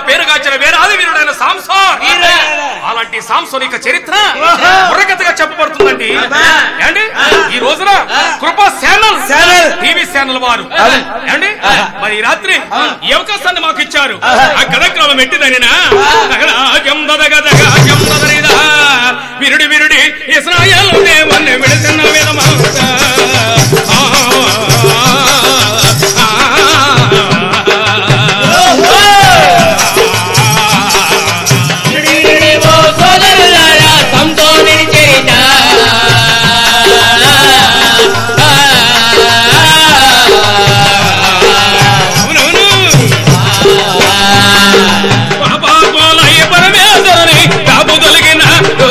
పేరుగాచిన వేరాది వీరుడైన Samson అలాంటి సాంసోనిక చరిత్ర బుర్రకథగా చెప్పబడుతుందండి ఏండి ఈ రోజున కృపా ఛానల్ ఛానల్. టీవీ ఛానల్ వారు ఏండి మరి ఈ రాత్రి ఈ అవకాశాన్ని మాకు ఇచ్చారు ఆ గదగ్రహం ఎట్టిదనినా దగరాజం దదగదగాజం దదరిదా. విరుడి విరుడి ఇస్రాయేల్ దేవుణ్ణి విడుతున్న విధమంత. ఆ, సోదరులారా సంతోని చరిత అవునవును. పాపాత్మలై పరమేశ్వరుని కాపుదలిగిన ఓ,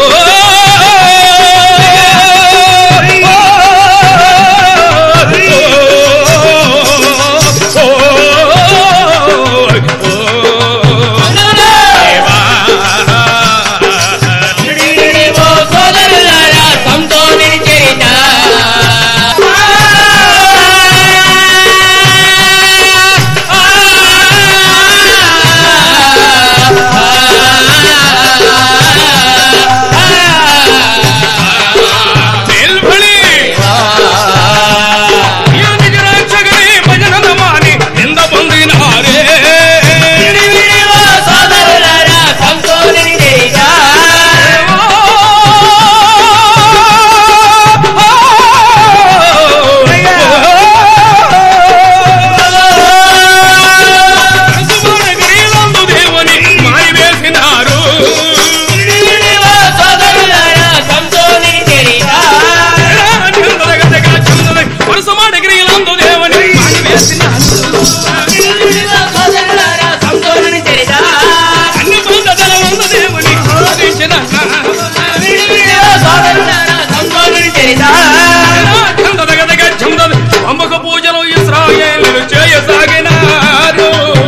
ఓ, ఓ, దేవా. సోదరులారా సంతోని చరిత మేల్బడి యోనిజ రాక్షగని భజనన మాని నింద పొందినారే సోదరులారా సంతోని చరిత దేవుని మారివేసినారు సోదరులారా సంతోని చరిత వరుసమాడగిరిలందు దేవుని మారివేసినారు సోదరులారా సంతోని చరిత అన్ని పొందగలవందు దేవుని ఆరాధించినాక. సోదరులారా సంతోని చరిత చందదగదగ చందద అమ్మక పూజలు ఇస్రాయేలు చేయసాగినారు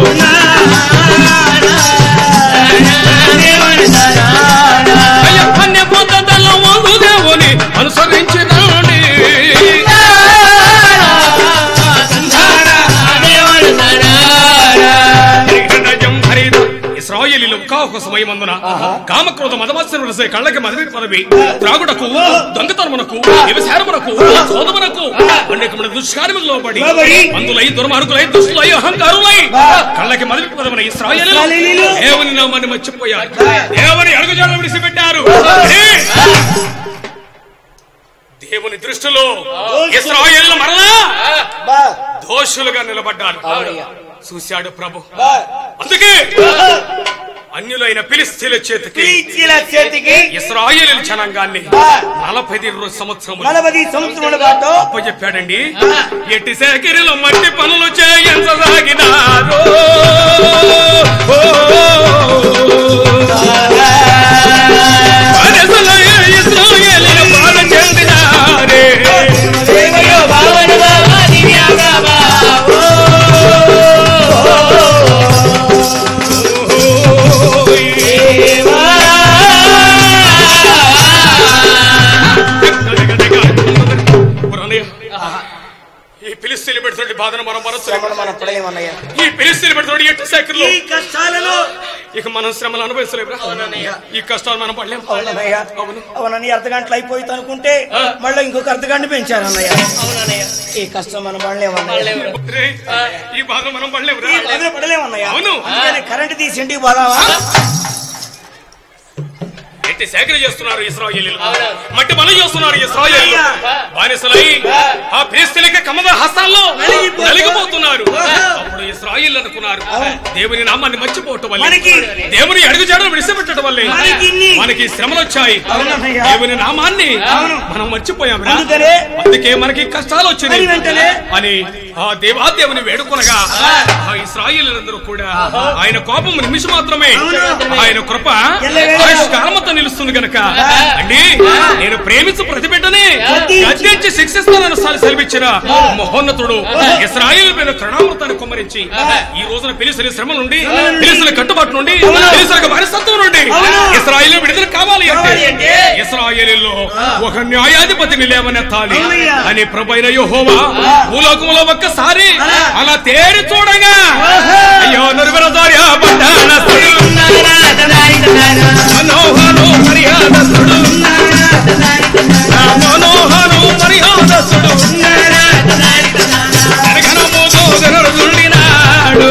అయ్య అన్య పద్ధతుల్లో వందు దేవుని అనుసరించినాడు ఇస్రాయేలీలు ఒక సమయమందున కామక్రోధ మదమత్సరం రసే కళ్ళకి మదివి పదవి త్రాగుటకు దొంగతనమునకు వ్యవసాయమునకు సోదమునకు అనేకమైన దుష్కార్యములు లోబడి లోబడి, అందులై దుర్మార్గులై దుష్టులై అహంకారులై కళ్ళకి మదివి పదవిన ఇస్రాయేలీలు ఇశ్రాయేలీలు దేవుని నామాన్ని మర్చిపోయారు దేవుని అడుగుజాడ విడిచిపెట్టారు ఏ! దేవుని దృష్టిలో ఇస్రాయేలీలు మరలా బా దోషులుగా నిలబడ్డారు చూశాడు ప్రభు బా అందుకే అన్యులైన పిలిస్తీల చేతికి పిలిచిన చేతికి ఇస్రాయేలు జనాంగాన్ని బా నలభై రెండు సంవత్సరములు నలభై సంవత్సరముల పాటు చెప్పాడండి ఎట్టి సేకరిలో మట్టి పనులు చేయించసాగినారు ఓ, బానిసలైన ఇశ్రాయేలీయుల బాధ చెందినారే. పురాణయ్య, ఈ పిలిస్తీలు పెడుతుండే బాధను మనం మనసు మన ప్రళయమన్నయ్య ఈ పిలిస్తీలు పెడుతుండే ఎట్టి సేకరిలో ఈ కష్టాలలో ఇక మనం శ్రమలు అనుభవించలేవురా ఈ కష్టాలు మనం పడలేం అవునన్నయ్య అవునని అర్ధ గంటలు అయిపోయింది అనుకుంటే మళ్ళీ ఇంకొక అర్ధ గంట పెంచారు అన్నయ్య ఈ కష్టం మనం పడలేమన్నయ్య రేయ్, ఈ బాధ మనం పడలేవురా ఈ బాధలు పడలేమన్నయ్య అవును. అందుకని కరెంట్ తీసి ఇంటికి పోదామా ఎట్టి సేకరణ చేస్తున్నారు ఇస్రాయేలీలు మట్టి పనులు చేస్తున్నారు ఇస్రాయేలీలు బానిసలై ఆ ఫిలిస్తీన్లకి కమద హస్తాల్లో నలిగిపోతూ- నలిగిపోతున్నారు ఓహో. అప్పుడు ఇస్రాయిల్ అనుకున్నారు అవును. దేవుని నామాన్ని మర్చిపోవటం వల్ల మనకి దేవుని అడుగు జాడలు విడిచిపెట్టడం వల్లే మనకి ఇన్ని- మనకి శ్రమలు వచ్చాయి అవునన్నయ్య. దేవుని నామాన్ని అవును. మనం మర్చిపోయాం అందుకనే అందుకే మనకి కష్టాలు వచ్చినాయి మరి వెంటనే అని ఆ దేవాదేవుని వేడుకొనగా ఆ ఇస్రాయిలందరూ కూడా ఆయన కోపం నిమిషం మాత్రమే అవును. ఆయన కృప ఎల్లవేళలా కాలమతో నిలుస్తుంది గనక అండి నేను ప్రేమించు ప్రతిబిడ్డని గద్దించి- గద్దించి శిక్షిస్తానని సారి సెలవిచ్చిన మహోన్నతుడు ఇస్రాయిల్ మీద కరుణామృతాన్ని కుమ్మరించి ఈ రోజున పిలిసిన శ్రమ నుండి పిలిసిన కట్టుబాటు నుండి పిలిసిన వారసత్వం నుండి ఇస్రాయిల్ విడుదల కావాలి కావాలి అంటే అంటే ఇస్రాయేలీలో ఒక న్యాయాధిపతిని లేవనెత్తాలి అవునయ్యా. అని ప్రభైన యెహోవా భూలోకములో ఒక్కసారి అలా తేరి చూడగా అయ్యో నరువెల దారి పడ్డ మర్యాదస్తుడు మనోహరు మర్యాదస్తుడు ఆ మనోహరు మర్యాదస్తుడు జనగణము గోదరుడున్నాడు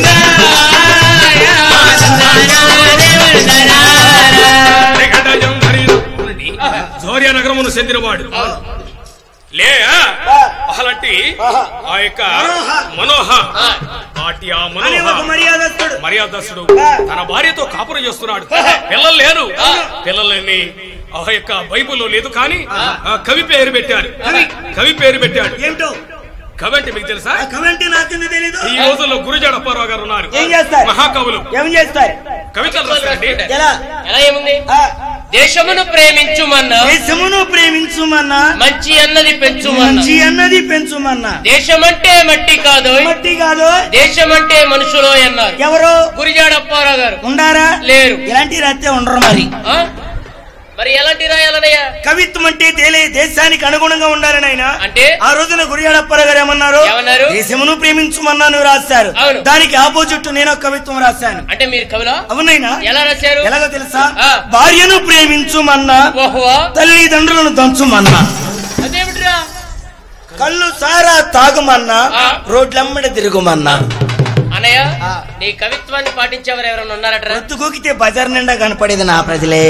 జగడజం హరిడు. అవునండి. జోర్య నగరమును చెందినవాడు లే అలాంటి ఆ యొక్క మనోహ వాటి ఆ అని ఒక మనోహ మర్యాదస్తుడు మర్యాదస్తుడు తన భార్యతో కాపురం చేస్తున్నాడు పిల్లలు లేరు పిల్లలని ఆ యొక్క బైబుల్లో లేదు కానీ ఆ కవి పేరు పెట్టాడు కవి పేరు పెట్టాడు ఏమిటో కవి అంటే మీకు తెలుసా ఆ కమెంట్ నాకెందుకు తెలీదు ఈ రోజుల్లో గురుజాడ అప్పారావు గారు ఉన్నారు ఏం చేస్తారు మహాకవులు ఏం చేస్తారు కవితలు రాస్తారండి ఎలా ఎలా ఏముంది ఆ, దేశమును ప్రేమించుమన్నా దేశమును ప్రేమించుమన్నా మంచి అన్నది పెంచుమన్నా మంచి అన్నది పెంచుమన్నా దేశమంటే మట్టి కాదు మట్టి కాదు దేశమంటే మనుషులో అన్నారు ఎవరు గురిజాడ అప్పారావు గారు ఉండారా లేరు ఇలాంటి రాస్తే ఉండరు మరి ఆ? మరి ఎలాంటి రాయాలనయ్యా కవిత్వం అంటే తేలే దేశానికి అనుగుణంగా ఉండాలని ఆయన అంటే ఆ రోజున గురియాడప్పర గారు ఏమన్నారు ఏమన్నారు? దేశమును ప్రేమించుమన్నాను రాశారు అవును. దానికి ఆపోజిట్ నేను ఒక కవిత్వం రాశాను అంటే మీరు కవిలా అవునైనా ఎలా రాశారు ఎలాగో తెలుసా ఆ. భార్యను ప్రేమించుమన్నా ఓహో తల్లిదండ్రులను దంచుమన్నా అదేమిటిరా కళ్ళు సారా తాగుమన్నా ఆ. రోడ్లమ్మడి తిరుగుమన్నా అన్నయ్య ఆ. నీ కవిత్వాన్ని పాటించేవారు ఎవరైనా ఉన్నారట్రా రొత్తుకోకితే బజార్ నిండా కనపడేది నా ప్రజలే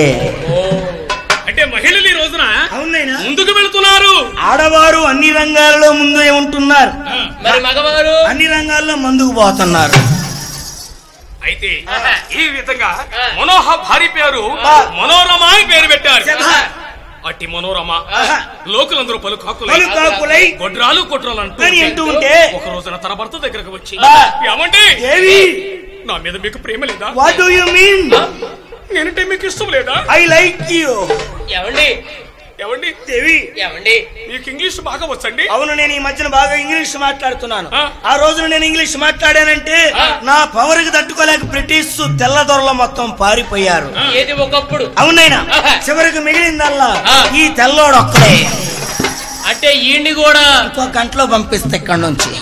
అంటే మహిళలు ఈ రోజున అవునైనా ముందుకు వెళుతున్నారు ఆడవారు అన్ని రంగాల్లో ముందు ఉంటున్నారు మరి మగవారు అన్ని రంగాల్లో ముందుకు పోతున్నారు అయితే ఆహా. ఈ విధంగా ఆ. మనోహ భార్య పేరు ఆ. మనోరమ అని పేరు పెట్టారు శభా. అట్టి మనోరమ ఆహా. లోకులందరూ పలు కాకులై పలు కాకులై గొడ్రాలు కొట్రాలు అంటూ అని అంటూ ఉంటే ఒక రోజున తన భర్త దగ్గరకు వచ్చి బా. ఏమండి దేవి నా మీద మీకు ప్రేమ లేదా వాట్ డూ యు మీన్ నేనంటే మీకు ఇష్టం లేదా ఐ లైక్ యూ ఏమండి ఏమండి దేవి ఏమండి మీకు ఇంగ్లీష్ బాగా వచ్చండి అవును నేను ఈ మధ్యన బాగా ఇంగ్లీష్ మాట్లాడుతున్నాను ఆ. ఆ రోజున నేను ఇంగ్లీష్ మాట్లాడానంటే ఆ. నా పవర్ కి తట్టుకోలేక బ్రిటిష్ తెల్లదొరలు మొత్తం పారిపోయారు ఏది ఒకప్పుడు అవునైనా ఆహా. చివరికి మిగిలిందల్లా ఆ. ఈ తెల్లోడు ఒక్కడే అంటే ఈయన్ని కూడా ఇంకో గంటలో పంపిస్తే ఇక్కడ నుంచి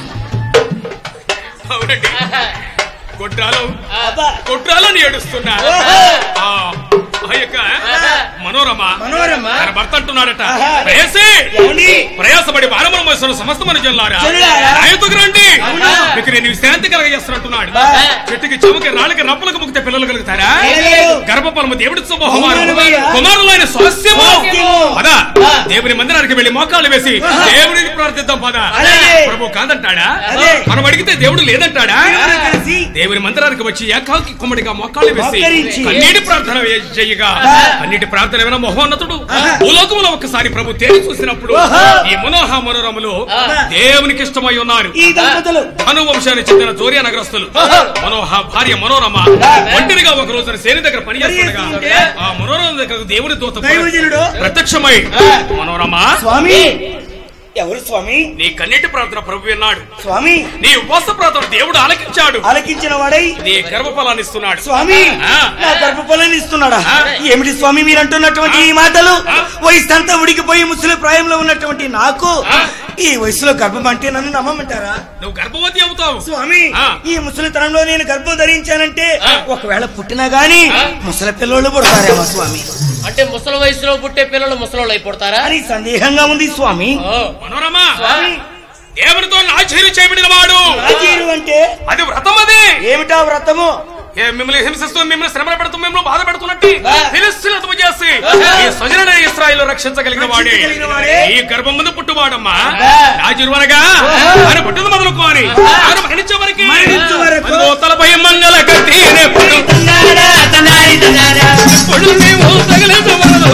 అవునండి ఆహా. గొడ్రాలు అబ్బా. గొడ్రాలని ఏడుస్తున్నా ఓహో. ఆ ఆ యొక్క ఆహా. మనోరమ మనోరమ తన భర్త అంటున్నాడట ఆహా. ప్రయాసే ఏమండి? ప్రయాసపడి భారముల మోసిన సమస్త మన జల్లారా జల్లారా? ఆయతకు రండి అవునా? మీకు నేను విశ్రాంతి కలగజేస్తున్నట్టున్నాడు బా. చెట్టుకి చెవుకి రాళ్ళకి రప్పలకు ముక్కితే పిల్లలు కలుగుతారా కలగలేదు. గర్భఫలము దేవుడి శుభహోమారు అవునయ్యా. కుమారులైన స్వాస్యము స్వాస్థ్యము. పద ఆ. దేవుని మందిరానికి వెళ్లి మోకాళ్ళు వేసి దేవుడిని ప్రార్థిద్దాం పద అలాగే. ప్రభు కాదంటాడా అదే. మనం అడిగితే దేవుడు లేదంటాడా అందరూ కలిసి దేవుని మందిరానికి వచ్చి ఏకాకి కుమ్మడిగా మొక్కాళ్ళు వేసి మోకరించి. కన్నీటి ప్రార్థన వే- చేయగా ఆ. కన్నీటి ప్రార్థన విన మహోన్నతుడు ఆహా. భూలోకములో ఒక్కసారి ప్రభు తేలి చూసినప్పుడు ఓహో. ఈ మనోహ మనోరములు ఆ. దేవునికి ఇష్టమై ఉన్నారు ఈ దంపతులు ధను వంశానికి చెందిన జోరియా నగరస్తులు మనోహ భార్య మనోరమ ఒంటరిగా ఒక రోజున సేని దగ్గర పని చేస్తుండగా చేస్తుంటే ఆ మనోరమ దగ్గర దేవుని దూత దైవజనుడు ప్రత్యక్షమై మనోరమ స్వామి ఎవరు స్వామి నీ కన్నీటి ప్రార్థన ప్రభు విన్నాడు స్వామి నీ ఉపవాస ప్రార్థన దేవుడు ఆలకించాడు ఆలకించిన వాడై నీ గర్భఫలాన్ని ఇస్తున్నాడు స్వామి ఆ. నా గర్భఫలాన్ని ఇస్తున్నాడా ఆ. ఏమిటి స్వామి మీరు అంటున్నటువంటి ఈ మాటలు ఆ. వయసు అంతా ఉడికిపోయి ముసలి ప్రాయంలో ఉన్నటువంటి నాకు ఆ. ఈ వయసులో గర్భం అంటే నన్ను నమ్మమంటారా నువ్వు గర్భవతి అవుతావు స్వామి ఆ. ఈ ముసలితనంలో నేను గర్భం ధరించానంటే ఆ. ఒకవేళ పుట్టినా గాని ఆ. ముసలి పిల్లలు పుడతారేమో స్వామి అంటే ముసలి వయసులో పుట్టే పిల్లలు ముసలోళ్ళు అయిపోతారా అని సందేహంగా ఉంది స్వామి ఓ. మనోరమ స్వామి. దేవునితో ఆశ్చర్య చేయబడిన వాడు రాజీరు అంటే అది వ్రతం అది ఏమిటా వ్రతము ఏ మిమ్మల్ని హింసిస్తూ మిమ్మల్ని శ్రమ పెడుతూ మిమ్మల్ని బాధ పెడుతున్నట్టు ఆ. ఫిలిస్తీన్లతో చేసి ఈ స్వజనుడైన ఇస్రాయిల్ రక్షించగలిగిన వాడే రక్షించగలిగిన వాడే. ఈ గర్భం ముందు పుట్టువాడమ్మా ఆ. రాజురువనగా ఆయన పుట్టిన మొదలుకోని ఆయన మరణించే వరకు మరణించే వరకు. అదిగో తలపై మంగళ కత్తి నెప్పుడు ఇప్పుడు నీవు తగిలించవలదు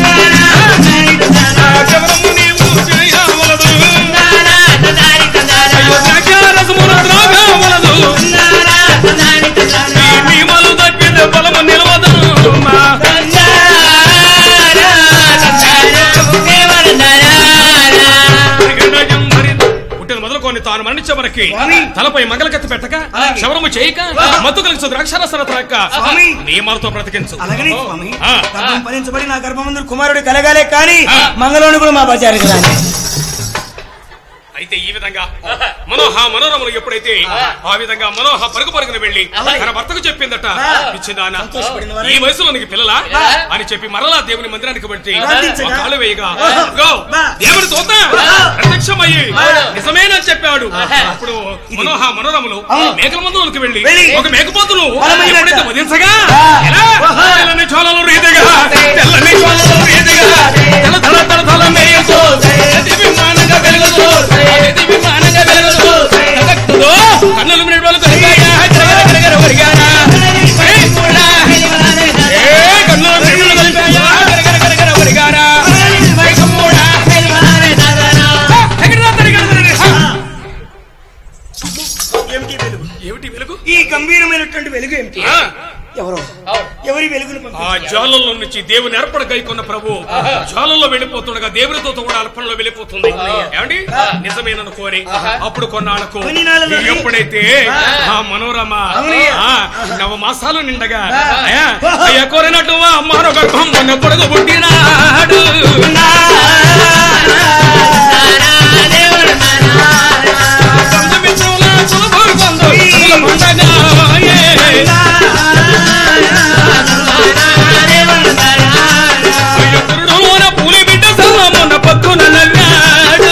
ఆ శవరము నీవు చేయవలదు అయ్యో ద్రాక్షారసమున త్రాగవలదు ఈ నియమాలు తప్పిన బలము నిలవదు పుట్టిన మొదలుకొని తాను మరణించే వరకు స్వామి. తలపై మంగళకత్తి పెట్టక ఆ. శవరము చేయక మత్తు కలిసి ద్రాక్షారసన త్రాక స్వామి. నియమాలతో బ్రతికించు అలాగనే స్వామి ఆ. గర్భం ఫలించబడి నా గర్భమందు కుమారుడు కలగాలే కానీ ఆ. మంగళోని కూడా మా బజారుకి రాని అయితే ఈ విధంగా మనోహ మనోరమలు ఎప్పుడైతే ఆ విధంగా మనోహ పరుగు పరుగున వెళ్ళి తన భర్తకు చెప్పిందట ఇచ్చిందానా సంతోషపడింది వారు. ఈ వయసులో నీకు పిల్లలా అని చెప్పి మరలా దేవుని మందిరానికి పెట్టి ప్రార్థించగా. ఒక కాలు వేయగా ఆహా. ఇదిగో, బా. దేవుని దూత ప్రత్యక్షమయ్యి బా. నిజమేనని చెప్పాడు అప్పుడు మనోహ మనోరములు అవును. మేకల మందులకు వెళ్ళి వెళ్ళి. ఒక మేకపోతును బలమైన ఎప్పుడైతే అట్ట. వధించగా ఆ. ఎలా? ఆహా. తెల్లని జ్వాలలు రీతిగా తెల్లని జ్వాలలు రీతిగా తెల్ల తల తల తల మేయుతూ అతి విమానంగా వెలుగుతూ అతి విమానంగా వెలుగుతూ జగత్తులో కన్నులు మినడలు కలిగాయా గరగర గరగర వరిగానా ఏ కన్నులు మినడలు కలిగాయా గరగర గరగర వరిగానా మేఘమూడా ఎగరరా తరిగెరరా. హా. ఏమిటి వెలుగు ఏమిటి వెలుగు ఈ గంభీరమైనటువంటి వెలుగు ఏమిటి ఆ, ఎవరు అవును. ఎవరి వెలుగును ఆ పంపించారు? జ్వాలల్లో నుంచి దేవుని అర్పణ గైకొన్న ప్రభు జ్వాలల్లో వెళ్ళిపోతుండగా దేవునితో కూడా అర్పణలో వెళ్ళిపోతుంది ఏమండి నిజమేనను కోరి అప్పుడు కొన్నాళ్ళకు కొన్ని నాళ్ళలో ఎప్పుడైతే ఆ మనోరమ అవునయ్య. ఆ, నవ మాసాలు నిండగా అయ్యా, అయ్యా కోరినట్టు అమ్మారో గర్భం మొన్న పొడుగు పుట్టినాడు సంతమిత్రుల సులభులు కొందరు కనుల పండగాయే. అయ్యో పురుడులోన పులి బిడ్డ సల్లమున్న పొద్దున నవ్వాడు.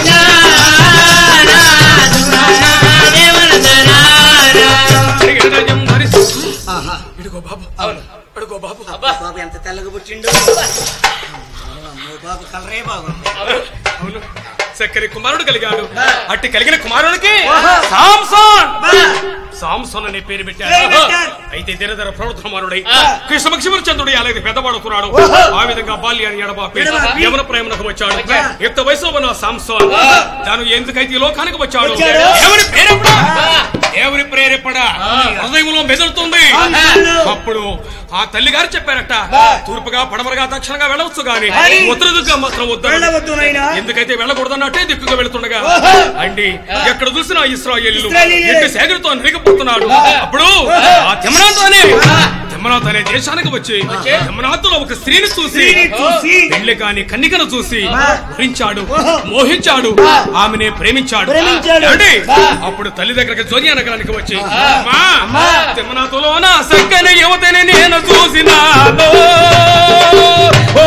అడిగడజం మరిసి. ఆహా. ఇడుగో బాబు అడుగో బాబు బాబు ఎంత తెల్లగా పుట్టిండు అమ్మో బాబు కలరే బాగుంది అవును చక్కని కుమారుడు కలిగాడు అట్టి కలిగిన కుమారుడికి ఆహా. సాంసోన్ బా. సాంసోన్ అనే పేరు పేరు పెట్టాడు పెట్టారు. అయితే దినదర ప్రవృద్ధమానుడై ఆ. కృష్ణభక్షముడు చంద్రుడు అలాగే పెద్దవాడుతున్నాడు ఓహో. ఆ విధంగా బాల్యాన్ని ఎడబాపి ఎడబాపి. యవన ప్రేమకు వచ్చాడు వచ్చా. యుక్త వయసులో ఉన్న సాంసోన్ తాను ఎందుకైతే ఈ లోకానికి వచ్చాడు వచ్చాడు. ఎవరి ప్రేరేపణ ఎవరి ప్రేరేపణ హృదయంలో మెదులుతుంది అవును. అప్పుడు ఆ తల్లి గారు చెప్పారట తూర్పుగా పడమరగా దక్షిణంగా వెళ్ళవచ్చు గాని కానీ ఉత్తర దిక్కుగా మాత్రం వద్దు వెళ్ళవద్దు నాయనా ఎందుకైతే వెళ్ళకూడదన్నట్టే దిక్కుగా వెళుతుండగా ఓహో. అండి ఎక్కడ చూసినా ఇస్రాయేలు ఇశ్రాయేలీలే. ఎట్టి సేగరితో నరిగిపోతున్నాడు అప్పుడు ఆ తిమ్మనాథ్ అనే తిమ్మనాథ్ అనే దేశానికి వచ్చి తిమ్మనాథ్లో ఒక స్త్రీని చూసి స్త్రీని చూసి పెళ్లి కాని కన్నికను చూసి బా. మోహించాడు ఓహో. మోహించాడు ఆమెనే ప్రేమించాడు ప్రేమించాడు. ఏమండి? బా. అప్పుడు తల్లి దగ్గరికి జోనియా నగరానికి వచ్చి ఆ. అమ్మా అమ్మా. తిమ్మనాథులోన సక్కని యువతని నేను చూసినాను ఓ.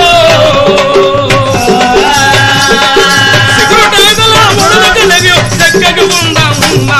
సిగురుటాకుల ముడులకలవి చక్కగా ఉండమ్మా.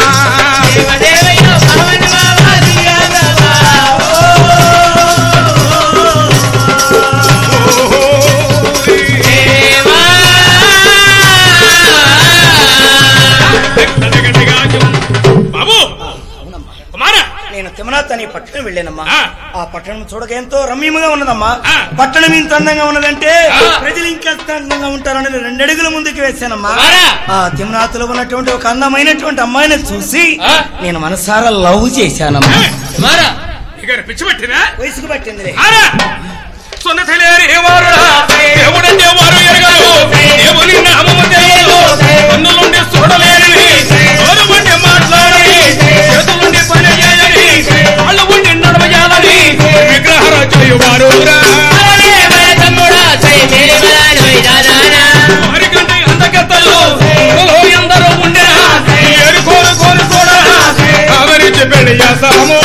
బాబు కుమారా నేను తిమనాథ్ అనే పట్టణం వెళ్ళానమ్మా ఆ. ఆ పట్టణం చూడక ఎంతో రమ్యముగా ఉన్నదమ్మా ఆ. పట్టణం ఇంత అందంగా ఉన్నదంటే ఆ. ప్రజలు ఇంకా అందంగా ఉంటారని రెండడుగుల ముందుకు వేశానమ్మా కుమారా. ఆ తిమనాథ్లో ఉన్నటువంటి ఒక అందమైనటువంటి అమ్మాయిని చూసి ఆ. నేను మనసారా లవ్ చేశానమ్మా కుమారా ఇక పిచ్చి పట్టినా వయసుకు పట్టిందిలే ఆరా! సున్నతిలేని వారురా, దేవుడంటే వారు ఎరగరు. దేవుని నామము తెలియదు. కన్నులుండి చూడలేనిది. నోరు ఉండి మాట్లాడని. చేతులుండి పని చేయని. కాళ్ళు ఉండి నడవజాలని. విగ్రహరాజులు వారురా. వారికంటే అందగత్తలు ఊళ్ళో ఎందరో ఉండెరా. ఏడు కోరు కోరు చూడరా. ఆవరించి పెళ్లి చేస్తాము.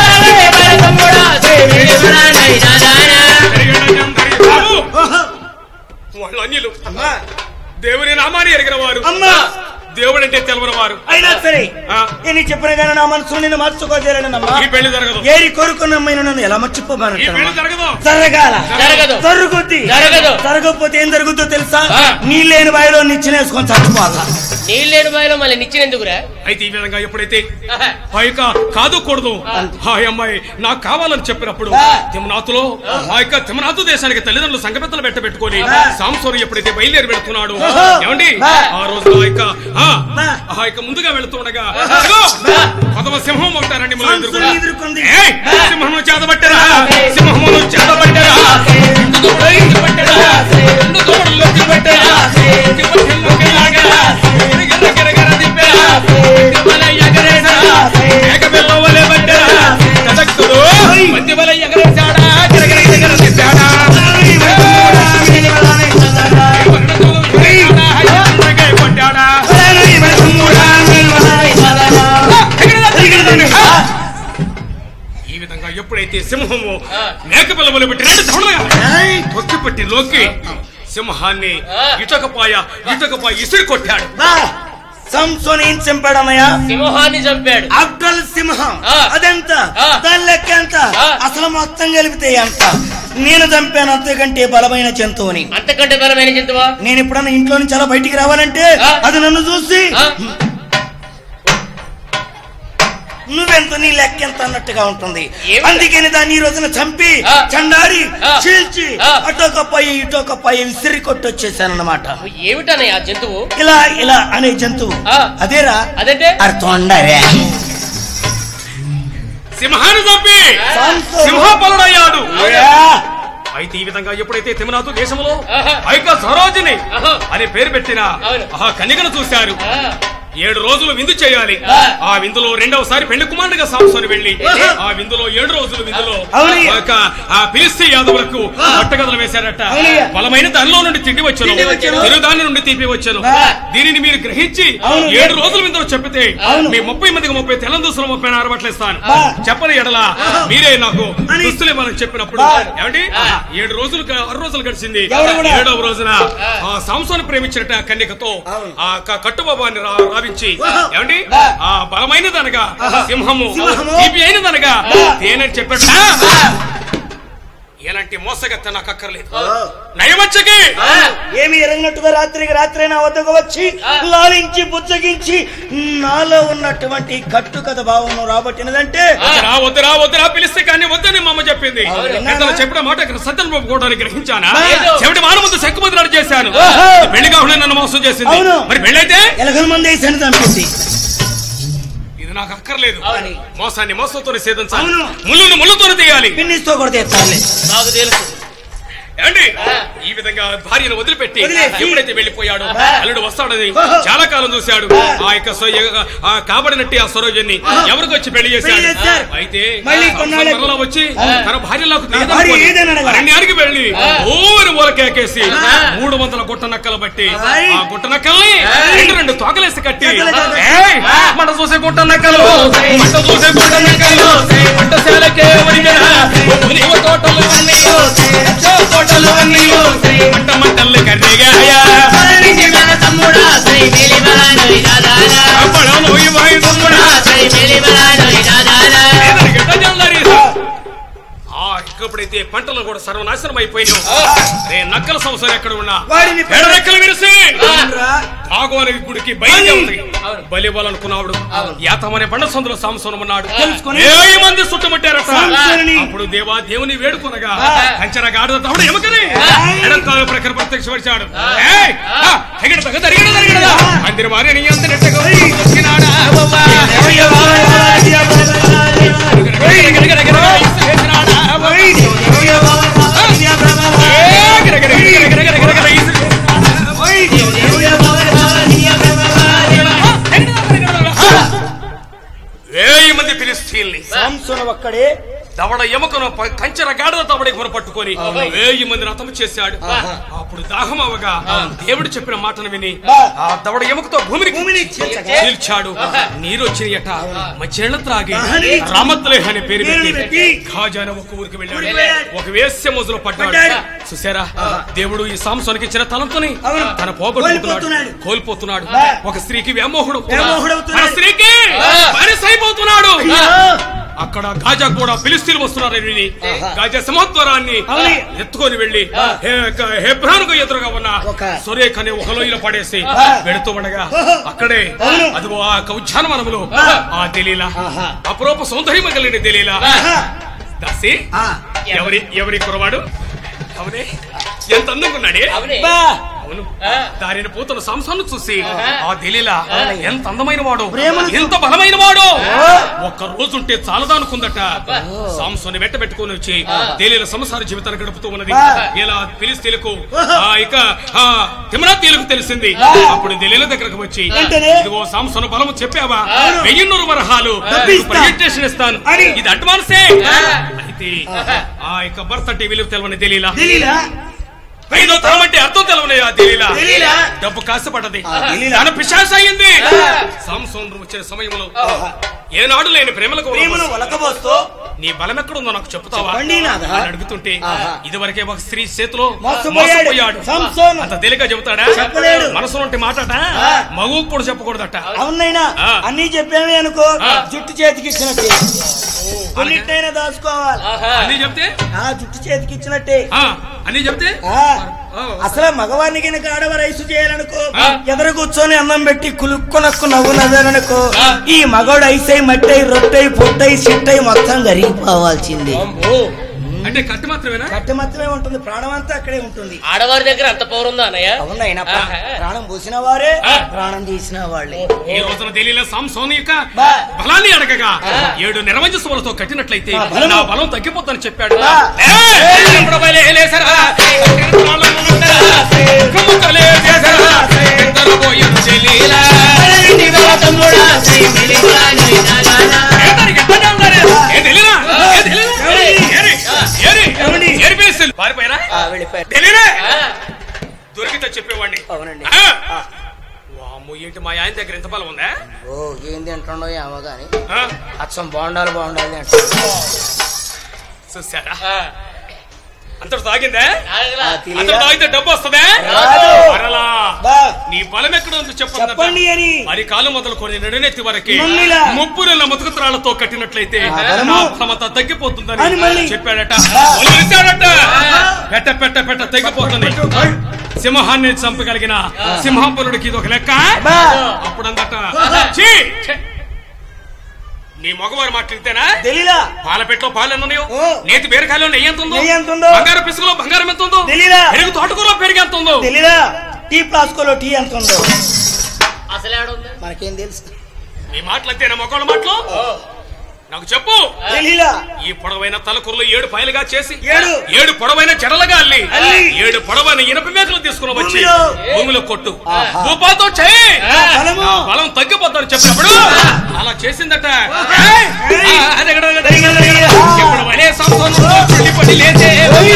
ఎరిగడజందరి బాబు. ఓహో, వాళ్ళు అన్యులు అమ్మా దేవుని నామాన్ని ఎరిగిన వారు అమ్మా దేవుడంటే తెలవని వారు అయినా సరే ఆ. నేను చెప్పిన కానీ నా మనసులో నేను మార్చుకోలేనమ్మా ఈ పెళ్లి జరగదు ఏరి కోరుకున్న అమ్మాయిని నన్ను ఎలా ఈ పెళ్లి మర్చిపోమానంటారమ్మా జరగదు జరగాల జరగదు జరుగుద్ది జరగదు. జరగకపోతే ఏం జరుగుద్దో తెలుసా ఆ. నీళ్ళేని బావిలో నిచ్చినేసుకొని చచ్చిపోతా నీళ్ళేని బావిలో మళ్ళీ నిచ్చినందుకురా అయితే ఈ విధంగా ఎప్పుడైతే ఆ యొక్క కాదు కూడదు ఆ అమ్మాయి నాకు కావాలని చెప్పినప్పుడు ఆ. తిమ్మనాథులో ఆ యొక్క తిమ్మనాథు దేశానికి తల్లిదండ్రులు సంగపెత్తలు పెట్ట పెట్టుకొని ఆ. సాంసోరు ఎప్పుడైతే బయలుదేరి వెళ్తున్నాడు ఓహో. ఏమండి ఆ. ఆ రోజు ఆ యొక్క ఆ, ఆ. ఆ యొక్క ముందుగా వెళుతుండగా అదిగో, కొదవ సింహం ఒకటారండి మనం సాంసోను ఎదుర్కొంది. ఏయ్, సింహమును చేతబట్టరా సింహమును చేతబట్టరా ఇందు దూడ ఇందు పట్టరా ఇందు దూడలోకి పెట్టరా ఇంటి పట్టెల్లోకి లాగరా గిరగిర గిరగిర దిబ్బరా ఇంటి వల ఎగరేసరా మేక పిల్ల వలె పట్టరా కదక్కుడు మంది వల ఎగరేసాడా గిరగిర గిరగిర దిబ్బాడా కొట్టాడా ఎప్పుడైతే సింహము మేకపిల్ల మొదలుపెట్టి రెండు దవడలుగా ఏయ్! తొక్కి పెట్టి లోకి సింహాన్ని ఇటకపాయ ఇటకపాయ ఇసిరి కొట్టాడు బా సంసోన్ ఏం చంపాడన్నయ్య సింహాన్ని చంపాడు అబ్దుల్ సింహం ఆ. అదెంత ఆ. దాని లెక్క ఎంత ఆ. అసలు మొత్తం కలిపితే ఎంత నేను చంపాను అంతకంటే బలమైన జంతువుని అంతకంటే బలమైన జంతువా నేను ఎప్పుడన్నా ఇంట్లో నుంచి అలా బయటికి రావాలంటే ఆ. అది నన్ను చూసి ఆ? నువ్వెంత నీ లెక్క ఎంత అన్నట్టుగా ఉంటుంది ఏమిటి? అందుకని దాన్ని ఈ రోజున చంపి ఆ. చండాడి ఆ. చీల్చి ఆ. అటొక పై ఇటొక పై విసిరి కొట్టొచ్చేసానన్నమాట ఏమిటన్నయ్య ఆ జంతువు ఇలా ఇలా అనే జంతువు ఆ. అదేరా అదంటే అది తొండరే సింహాన్ని చంపి సంసోను. సింహపలుడయ్యాడు యా. అయితే ఈ విధంగా ఎప్పుడైతే తిమనాథు దేశంలో ఆహా. ఆ యొక్క సరోజిని ఆహా. అనే పేరు పెట్టిన అవును. ఆ కన్యకను చూశారు ఆ, ఏడు రోజులు విందు చేయాలి ఆ. ఆ విందులో రెండవసారి పెళ్లి కుమారుడిగా సాంసోని వెళ్ళి ఆహా. ఆ విందులో ఏడు రోజులు విందులో అవునయ్య. ఆ యొక్క ఆ పిలిస్తే యాదవులకు పట్టగదలు వేశారట అవునయ్య. బలమైన దానిలో నుండి తిండి వచ్చను తిండి వచ్చెను. తిరుదాని నుండి తీపి వచ్చను ఆ. దీనిని మీరు గ్రహించి అవును. ఏడు రోజులు విందులో చెప్పితే అవును. మీ ముప్పై మందికి ముప్పై తెల్లం దుస్తులు ముప్పై నారు బట్టలు ఇస్తాను ఆ. చెప్పని ఎడల మీరే నాకు అని. దుస్తులు ఇవ్వాలని చెప్పినప్పుడు ఆ. ఏమండి ఏడు రోజులు క- ఆరు రోజులు గడిచింది ఎవరు కూడా? ఏడవ రోజున ఆ సంసోను ప్రేమించినట్టు ఆ కన్యకతో అవును. ఆ క- కట్టుబాబాన్ని రా- రావించి ఆహా. ఏమండి ఆ. ఆ బలమైనదనగా సింహము సింహము. తీపి అయినదనగా ఆ. తేనని చెప్పాడు ఎలాంటి మోసగత్త నాకు అక్కర్లేదు ఆ. నయమచ్చకి ఏమి ఎరగినట్టుగా రాత్రికి రాత్రి నా వద్దకు వచ్చి ఆ. లాలించి బుజ్జగించి నాలో ఉన్నటువంటి కట్టు కథ భావం రాబట్టినదంటే వద్దురా వద్దురా వద్దురా పిలిస్తే కానీ వద్దని మా అమ్మ చెప్పింది అవును. పెద్దలు చెప్పిన మాట ఇక్కడ సత్యం ఒప్పుకోవడానికి గ్రహించానా లేదు. చెవిటి మాన ముందు సెక్కుమదిలాడు చేశాను ఓహో. పెళ్లి కాకుండా నన్ను మోసం చేసింది అవును. మరి పెళ్ళైతే ఎలగల మంది వేసాను చంపింది ఇది నాకు అక్కర్లేదు అవును. మోసాన్ని మోసంతోనే సేధించాలి అవును. ముళ్ళును ముళ్ళుతోనే తీయాలి పిన్నిస్తో కొడితే ఎత్తాలి నాకు తెలుసు ఏమండి ఆ. ఈ విధంగా భార్యను వదిలిపెట్టి వదిలేసి. ఎప్పుడైతే వెళ్ళిపోయాడు ఆ. అల్లుడు వస్తాడని ఓహో. చాలా కాలం చూశాడు ఆ. ఆ యొక్క సో- ఆ కాబడినట్టి ఆ సరోజన్ని ఎవరికి వచ్చి పెళ్లి పెళ్లి చేశాడు చేశారు. అయితే మళ్ళీ ఆ కొన్నాళ్ళకి- మరలా వచ్చి ఆ. తన భార్యలకు నా భార్య ఏదైనా అడగరా? అరణ్యానికి వెళ్ళి ఆ. ఊరి మూలకేకేసి ఆ. మూడు వందల గుట్ట నక్కలు బట్టి ఆయ్. ఆ గుట్ట నక్కల్ని రెండు రెండు తోకలేసి కట్టి తోకలే, తోకలే. ఏయ్, మంట చూసే గుట్ట నక్కలు మంట చూసే గుట్ట నక్కలు మంట సేలకే ఒరిగిన నీవ తోటలు అన్నీ తోటలు అన్నీ మంట మంటల్ని కర్రిగాయా అప్పడను ఈ వాయి తమ్ముడా ఎదరికి గజల్లారి. ఆ ఎప్పుడైతే పంటలు కూడా సర్వనాశనం అయిపోయినావు రే నక్కల సంవత్సరం ఎక్కడ ఉన్నా వాడిని పెడ రెక్కలు విరిసి అవునురా. తాగోని గుడికి బయలుదేరి అవును. బలివ్వాలనుకున్నాడు యాతమనే బండ సందులో సాంసోనం ఉన్నాడు తెలుసుకొని వేయి మంది చుట్టుముట్టారట సాంసోనుని. అప్పుడు దేవా దేవుని వేడుకొనగా ఆ. కంచర గాడిద తమ్ముడు ఎమకని ఆయ్. ఎడంకాల ప్రకార ప్రత్యక్షపరిచాడు ఏయ్, ఆ, ఎగిడ తగ తరిగిడ తరిగిడ అందరి మారి నీ అంత నెట్టగా వచ్చినాడా బాబా. ఎగిడ, ఎగిడ, ఎగిడ, వేసినాడా బాబా. ఏ, ఎగిడ, ఎగిడ, ఎగిడ, ఎగిడ, ఎగిడ, ఎగిడ, ఎగిడ, ఈసి- వేయి మంది ఫిలిస్తీన్లు సాంసోను ఒక్కడే దవడ ఎముకను ప- కంచెర గాడిద తవడ ఎముకను పట్టుకొని వేయి మందిని అతము చేశాడు అప్పుడు దాహం అవగా దేవుడు చెప్పిన మాటను విని బా. ఆ దవడ ఎముకతో భూమిని భూమిని చీల్చగా. చీల్చాడు నీరు వచ్చినయట మధ్యాహ్నం త్రాగి ఆహని. రామత్లేహ్ అనే పేరు పేరుని పెట్టి పెట్టి ఖాజాన ఒక ఊరికి వెళ్ళాడు ఊరికి వెళ్ళాడు. ఒక వేశ్య మొదలు పడ్డాడు పడ్డాడు. చూసారా దేవుడు ఈ సాంసోనికి ఇచ్చిన తలంతోని అవును. తన పోగొట్టుకుంటున్నాడు కోల్పోతున్నాడు. కోల్పోతున్నాడు బా. ఒక స్త్రీకి వ్యామోహుడు వ్యామోహుడవుతున్నాడు. మన స్త్రీకి ఆ. బానిసైపోతున్నాడు అయ్యో. అక్కడ గాజా కూడా ఫిలిస్తీన్లు వస్తున్నారని విని గాజా సింహద్వారాన్ని అవును. ఎత్తుకొని వెళ్లి హెబ్రానుకు ఎదురుగా ఉన్న ఒక- సురేఖ్ అనే ఒక లోయలో పడేసి ఆ. వెడుతూ ఉండగా ఓహో. అక్కడే అవును. అదిగో ఆ యొక్క ఉద్యానవనములో ఆ. ఆ తెలియలా ఆహా. అపరూప సౌందర్యం కలిగిన తెలియలా ఆహా. దాసి ఆ. ఎవరి ఎవరి కురవాడు అవునే ఎంత అందంగా ఉన్నాడే అవునే బా. అవును ఆ. దారిని పూతను సంసాన్ని చూసి ఆహా. ఆ తెలియలా ఎంత అందమైన వాడు ప్రేమను చూ- ఎంత బలమైన వాడు ఓ. ఒక్క రోజుంటే చాలదనుకుందట సాంసోని వెంట పెట్టుకొని వచ్చి తేలిల సంసార జీవితాన్ని గడుపుతూ ఉన్నది ఆ. ఇలా ఫిలిస్తీన్లకు ఓహో. ఆ ఇక ఆ తిమనాతీయులకు తెలిసింది అప్పుడు తెలియల దగ్గరకు వచ్చి వెంటనే? ఇదిగో సాంసోను బలము చెప్పావా అవును. వెయ్యిన్నూరు వరహాలు డబ్బిస్తా. ప్రజెంటేషన్ ఇస్తాను అని. ఇది అడ్వాన్సే ఆ. అయితే ఆ యొక్క భర్త టీవీలు తెలవని తెలియలా తెలీలా ఐదో తరం అంటే అర్థం తెలవని ఆ తెలియలా తెలీలా డబ్బు కాసపడ్డది తెలీలా? తన పిశాస అయింది ఆ. సాంసోన్ వచ్చిన సమయంలో ఆ. ఏనాడు లేని ప్రేమలకు ప్రేమను వలపోసి ఒలకబోస్తూ నీ బలం ఎక్కడుందో నాకు చెప్తావా చెప్పండి నాథా. అని అడుగుతుంటే ఆహా. ఇదివరకే ఒక స్త్రీ చేతిలో మోసపోయాడు. మోసపోయాడు సంసోను. అంత తేలిక చెబుతాడా చెప్పలేడు. మనసు నుండి మాట్లాడ ఆ. మగు కూడా చెప్పకూడదట అవునైనా ఆ. అన్ని చెప్పామే అనుకో ఆ. జుట్టు చేతికి ఇచ్చినట్టే కొన్నిటైనా దాచుకోవాలి ఆహా. అన్ని చెప్తే ఆ జుట్టు చేతికి ఇచ్చినట్టే ఆ, అన్ని చెప్తే ఆ అసలు మగవాడిని కనుక ఆడవారు ఐసు చేయాలనుకో ఆ. ఎదురు కూర్చొని అన్నం పెట్టి కులుక్కునక్కు నవ్వు నవ్వాలనుకో ఆ. ఈ మగోడు ఐసై మట్టై రొట్టై పొట్టై సిట్టై మొత్తం కరిగిపోవాల్సిందే అమ్మో. అంటే కట్టు మాత్రమేనా కట్టె మాత్రమే ఉంటుంది ప్రాణం అంతా అక్కడే ఉంటుంది ఆడవారి దగ్గర అంత పవర్ ఉందా అన్నయ్య అవునైనా ఆహా. ప్రాణం పోసిన వారే ఆ. ప్రాణం తీసిన వాళ్ళే ఈ రోజున తెలియలే సాంసోని యొక్క బా. బలాన్ని అడగగా ఏడు నిర్వంజస్సులతో కట్టినట్లయితే ఆ, బలము. నా బలం తగ్గిపోతుందని చెప్పాడు బా. ఏయ్! ఎప్పుడు బయలుదేరేసరా? కమ్ముకలే చేసరా? ఇద్దరు పోయిన చెలీలా. ఏదానికి ఎక్కడ ఉన్నారే? ఏ తెలియనా? ఏ తెలియనా? ఏరి, ఏరి, ఏమండి? ఏరి పేస్తులు. పారిపోయారా ఆ, వెళ్ళిపోయారు తెలియనే ఆ. దొరికితే చెప్పేవాడిని అవునండి ఆ. ఆ. వామ్మో, ఏంటి మా ఆయన దగ్గర ఎంత బలం ఉందా ఓ ఏంది అంటుండో ఏమో గాని ఆ? అచ్చం బాగుండాలి బాగుండాలి అంటే చూసారా ఆ. అంతటి తాగిందా ఆగలా. అంతటి తాగితే డబ్బు వస్తుందా రాదు. మరలా బా నీ బలం ఎక్కడ ఉంది చెప్పండి చెప్పండి అని మరి కాలు మొదలుకొని నడునెత్తి వరకు మమ్మిలా. ముప్పు నెల ముతుకుత్రాలతో కట్టినట్లయితే ఆ బలము. నా బలమంతా తగ్గిపోతుందని అని మళ్ళీ. చెప్పాడట ఆ. వదిలేశాడట. పెట్ట పెట్ట పెట్ట తగ్గిపోతుంది సింహాన్ని చంపగలిగిన సింహాపురుడికి ఇది ఒక లెక్క బా అప్పుడు అందట ఛీ! నీ మగవారు మాట్లాడితేనా తెలీదా పాలపెట్లో పాలు ఎన్నున్నాయో ఓ. నేతి బీరకాయలో నెయ్యి ఎంత ఉందో నెయ్యి ఎంత ఉందో? బంగారు పిసుకులో బంగారం ఎంత ఉందో తెలీదా? పెరుగు తోటకూరలో పెరుగు ఎంత ఉందో తెలీదా టీ ప్లాస్కోలో టీ ఎంత ఉందో అసలు ఆడుందా మనకేం తెలుసు నీ మాటలు అంతేనా మొక్కల మాటలు నాకు చెప్పు తెలీదా ఈ పొడవైన తలకూరలు ఏడు పాయలుగా చేసి ఏడు. ఏడు పొడవైన చెడలుగా అల్లి అల్లి. ఏడు పొడవైన ఇనప మేకలు తీసుకుని వచ్చి భూమిలో. భూమిలో కొట్టు ఆహా. భూపాలతో చేయి బలము. నా బలం తగ్గిపోతాడు చెప్పినప్పుడు అలా చేసిందట ఏయ్! ఆ, అది ఎక్కడ, అది ఎక్కడ, అది ఎక్కడ? ఇప్పుడు వలే సంవత్సరం పడి పడి లేచే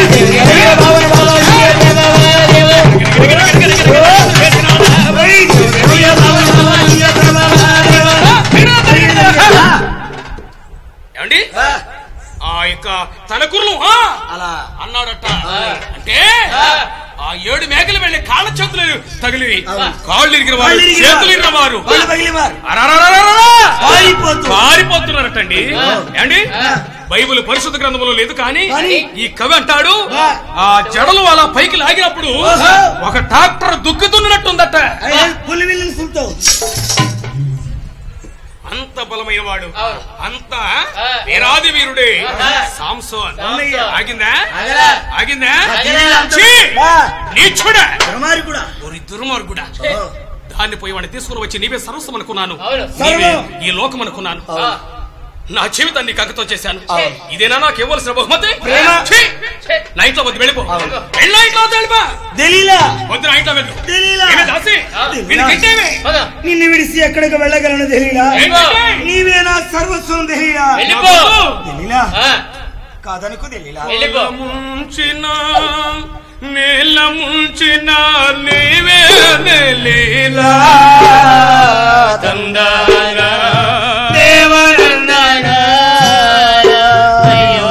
ఏమండి ఆ యొక్క తలకూరలు ఆ! అలా అన్నాడట అంటే ఆ ఏడు మేకలు వెళ్ళి కాళ్ళ చేతులు తగిలి అవును. కాళ్ళు ఇరిగిన వారు కాళ్ళు ఇరిగిన చేతులు ఇరిగిన వారు వాళ్ళు పగిలివారు అరరరరరర! పారిపోతూ. పారిపోతున్నారటండి ఏమండి బైబిల్ పరిశుద్ధ గ్రంథంలో లేదు కానీ కానీ ఈ కవి అంటాడు ఆ. ఆ జడలు అలా పైకి లాగినప్పుడు ఓహో. ఒక ట్రాక్టర్ దుక్కుతున్నట్టుందట పులి విల్లుని పుల్తావు అంత బలమైన వాడు అవును. అంత ఆ. వీరాది వీరుడే ఆహా. Samson Samson. ఆగిందా ఆగలా. ఆగిందా ఆగలా. ఛీ! బా నీచుడా కుమారి కూడా ఓరి దుర్మార్గుడా దాన్ని పోయి వాడిని తీసుకుని వచ్చి నీవే సర్వస్వం అనుకున్నాను అవును. నీవే సర్వం. ఈ లోకం అనుకున్నాను ఆ. నా జీవితాన్ని కక్కతో చేశాను అవును. ఇదేనా నాకు ఇవ్వాల్సిన బహుమతి ప్రేమ. ఛీ! ఛే. నా ఇంట్లో వద్దు వెళ్ళిపో అవును. వెళ్ళి నా ఇంట్లో వద్దు వెళ్ళిపో తెలీలా వద్దు నా ఇంట్లో వెళ్ళు తెలీలా ఏమే దాసి ఆ. వీడిని గిట్టేవి. పద. నిన్ను విడిసి ఎక్కడికి వెళ్ళగలను తెలీలా ఏంటంటే? నీవే నా సర్వస్వం తెలీలా వెళ్ళిపో తెలీలా ఆ. కాదనుకు తెలీలా వెళ్ళిపో ముంచిన నేల ముంచిన నీవే నెలీలా తందానా అయ్యో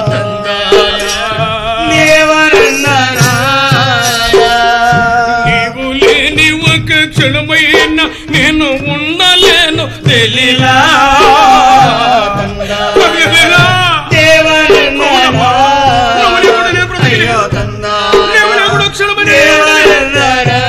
నీవు లేని ఒక క్షణమైన నేను ఉండలేను తెలిలా తెలిలా? నమ్మని కూడా నేను బ్రతికిలేను. దేవుని కూడా క్షణమైన నేను ఉండలేను.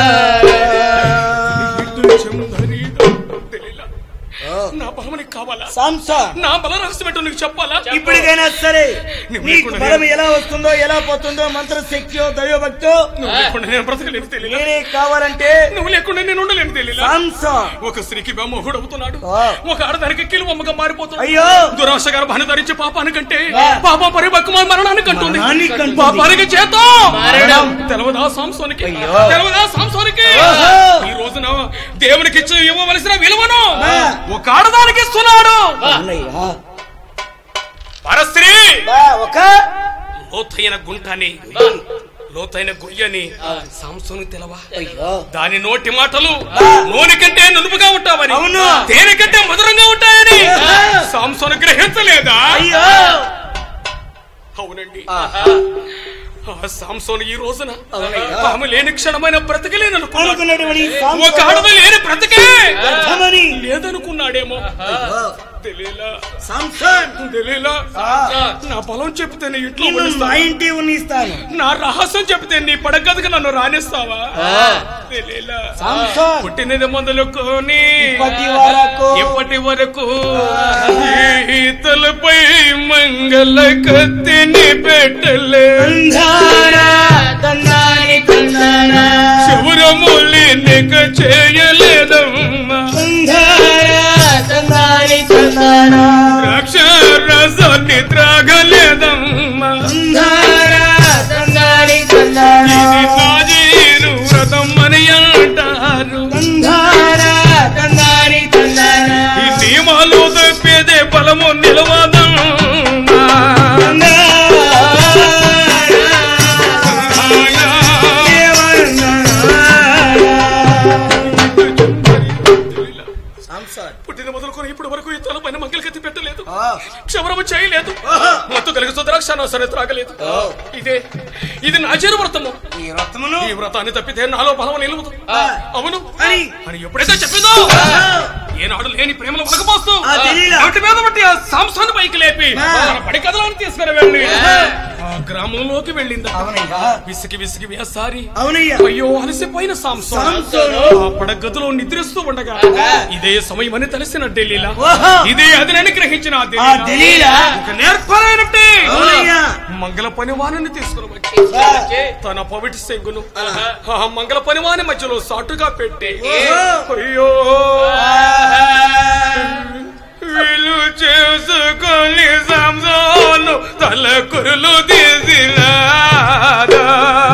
తెలిలా? నా బలం నీకు కావాలా సాంసన్ నా బల రహస్యం ఏంటో నీకు చెప్పాలా ఇప్పటికైనా సరే నువ్వు నీకు లేకుండా బలం ఎలా వస్తుందో ఎలా పోతుందో మంత్ర శక్తియో దైవభక్తో నువ్వు లేకుండా నేను బ్రతకలేను తెలియలా నేనే కావాలంటే నువ్వు లేకుండా నేను ఉండలేను తెలియలా సాంసన్ ఒక స్త్రీకి మొగుడు అవుతున్నాడు ఆ. ఒక ఆడదానికి కిలువమ్మగా మారిపోతున్నాడు అయ్యో దురాశ గర్భాన్ని ధరించి పాపానికంటే ఆ. పాపం పరిపక్వమై మరణానికి అంటుంది మరణానికి అంటుంది. పాపానికి చేత మరణం. తెలవదా సాంసోనికి అయ్యో. తెలవదా సాంసోనికి ఓహో. ఈ రోజున దేవునికి ఇచ్చి ఇవ్వవలసిన విలువను ఆ. ఒక ఆడదానికి ఇస్తున్నాడు అన్నయ్యా. పరస్త్రీ బా, ఒక లోతైన గుంటని లోతైన గొయ్యని సాంసోను తెలవా అయ్యో దాని నోటి మాటలు ఆ. నూనె కంటే నునుపుగా ఉంటావని అవును. తేనె కంటే మధురంగా ఉంటాయని ఆ. సాంసోను గ్రహించలేదా అయ్యో ఆ సాంసోను ఈ రోజున అవునయ్యా. ఆమె లేని క్షణమైన బ్రతకలేననుకున్నాడు అనుకున్నటువంటి ఒక ఆడది లేని బ్రతకే వ్యర్థమని. లేదనుకున్నాడేమో తెలియలా సాంసన్ తెలియలా ఆ. నా పొలం చెప్తే నీ ఇంట్లో నిన్ను మా ఉండిస్తావా? ఇంటి ఉన్నిస్తాను నా రహస్యం చెప్తే నీ పడగదికి నన్ను రానిస్తావా తెలియలా సాంసన్ పుట్టినది మొదలుకొని ఇప్పటి వరకు ఇప్పటి వరకు ఈ తలపై మంగళ కత్తిని పెట్టలే తందానా, తందాని తందానా, శౌరములి నిక చేయలేదమ్మా తందానా, తందాని తందానా, ద్రాక్షరసాన్ని త్రాగలేదమ్మా తందానా, తందాని తందానా, ఇది నాజీరు వ్రతం అని అంటారు తందానా, తందాని తందానా, ఈ నియమాలు తప్పేదే బలము నిలవదమ్మా సాంసన్ పుట్టిన మొదలుకొని ఇప్పటి వరకు ఈ తలపైన మంగళ కత్తి పెట్టలేదు ఆ, క్షమరము చేయలేదు మత్తు కలిగి సుద్రాక్ష సరే త్రాగలేదు ఇదే ఇది నా చేరు వ్రతము ఈ రత్నమును ఈ వ్రతాన్ని తప్పితే నాలో బలం నిలువదు అవును అని అని ఎప్పుడైతే చెప్పిందో ఏనాడు లేని ప్రేమను వలకపోస్తూ ఆ, తెలీలా. ఒకటి మీద బట్టి ఆ సంస్థను పైకి లేపి ఆ. మన పడి కథలను తీసుకుని వెళ్ళి ఆ గ్రామంలోకి వెళ్ళింది అవునయ్యా విసిగి విసిగి వేసారి అవునయ్యా అయ్యో అలసిపోయిన సాంసోన్ సాంసోను. ఆ పడగదిలో నిద్రిస్తూ ఉండగా ఇదే సమయం అని తెలిసిన ఢిల్లీలా ఓహో. ఇదే అదినని గ్రహించిన ఆ ఆ దెలీలా దలీలా ఒక నేర్పరైనట్టే అవునయ్యా మంగళ పనివాణిని తీసుకుని వచ్చి ఆ, తన పవిటి సెంగును ఆ మంగళ పనివాని మధ్యలో సాటుగా పెట్టి ఓహో. అయ్యో వీలు చేసుకొని సంసాను తల కురులు తీసినాదా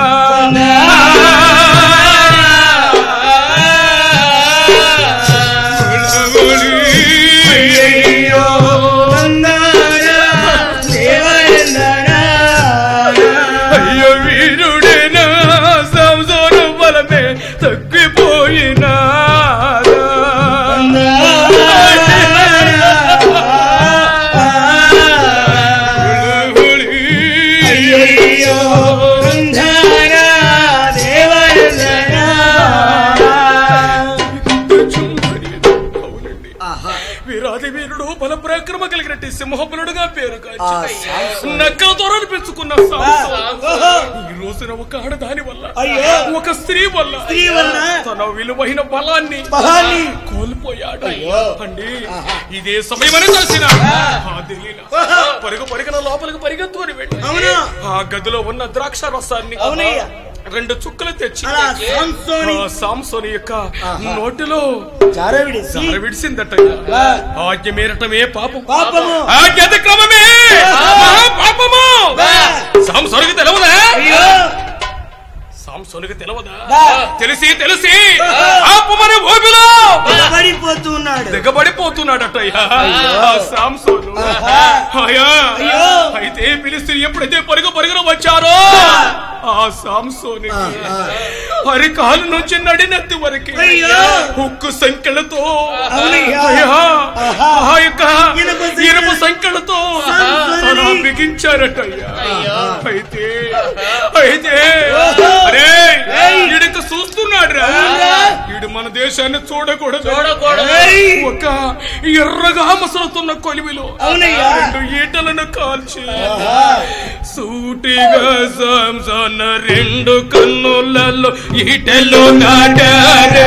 అయ్యయ్యో, తందానా, దేవరందనా. అయ్యో వీరుడేనా సంసారం బలమే తగ్గిపోయినా అయ్యయ్యో, తందానా, దేవరందనా. ఆహా. వీరాది వీరుడు బల పరాక్రమ కలిగినట్టు సింహబలుడుగా పేరు ఆ, కాచి నక్కల ద్వారా అనిపించుకున్న ఓహో. ఈ రోజున ఒక ఆడదాని వల్ల అయ్యో. ఒక స్త్రీ వల్ల స్త్రీ వల్ల తన విలువైన బలాన్ని బలాన్ని కోల్పోయాడు అయ్యో. అండి ఇదే సమయమని తెలిసిన ఆ దలీలా పరుగు పరుగున లోపలికి పరిగెత్తుకొని వెళ్ళి అవునా ఆ గదిలో ఉన్న ద్రాక్ష రసాన్ని అవునయ్యా. రెండు చుక్కలు తెచ్చి అలా సాంసోని ఆ సాంసోని యొక్క నోటిలో జారవిడి జార విడిసిందట ఆ. ఆజ్ఞ మీరటమే పాపం పాపము ఆజ్ఞ అతిక్రమమే మహా పాపము సాంసోనికి తెలవదా అయ్యో సాంసోనికి తెలవదా బా. తెలిసి తెలిసి పాపమని ఊబిలో పడిపోతూ ఉన్నాడు దిగబడిపోతున్నాడట అయ్యా ఆ సాంసోను ఆహా. అయ్యా అయ్యో. అయితే పిలిస్తే ఎప్పుడైతే పరుగు పరుగున వచ్చారో ఆ సాంసోని అరికాలు నుంచి నడినెత్తి వరకు అయ్యో. ఉక్కు సంఖ్యలతో అవునయ్యా. అయ్యా ఆహా. ఆ యొక్క ఇనుప సంకె- ఇనుప సంఖ్యలతో సాంసోని. అలా బిగించారట అయ్యా అయితే అయితే అరే వీడికి చూస్తున్నాడు రా వీడు మన దేశాన్ని చూడకూడదు చూడకూడదు. ఏయ్. ఒక ఎర్రగా మసలుతున్న కొలివిలో అవునయ్యా. రెండు ఈటలను కాల్చి సూటిగా సంసన రెండు కన్నులలో ఈటలు నాటారే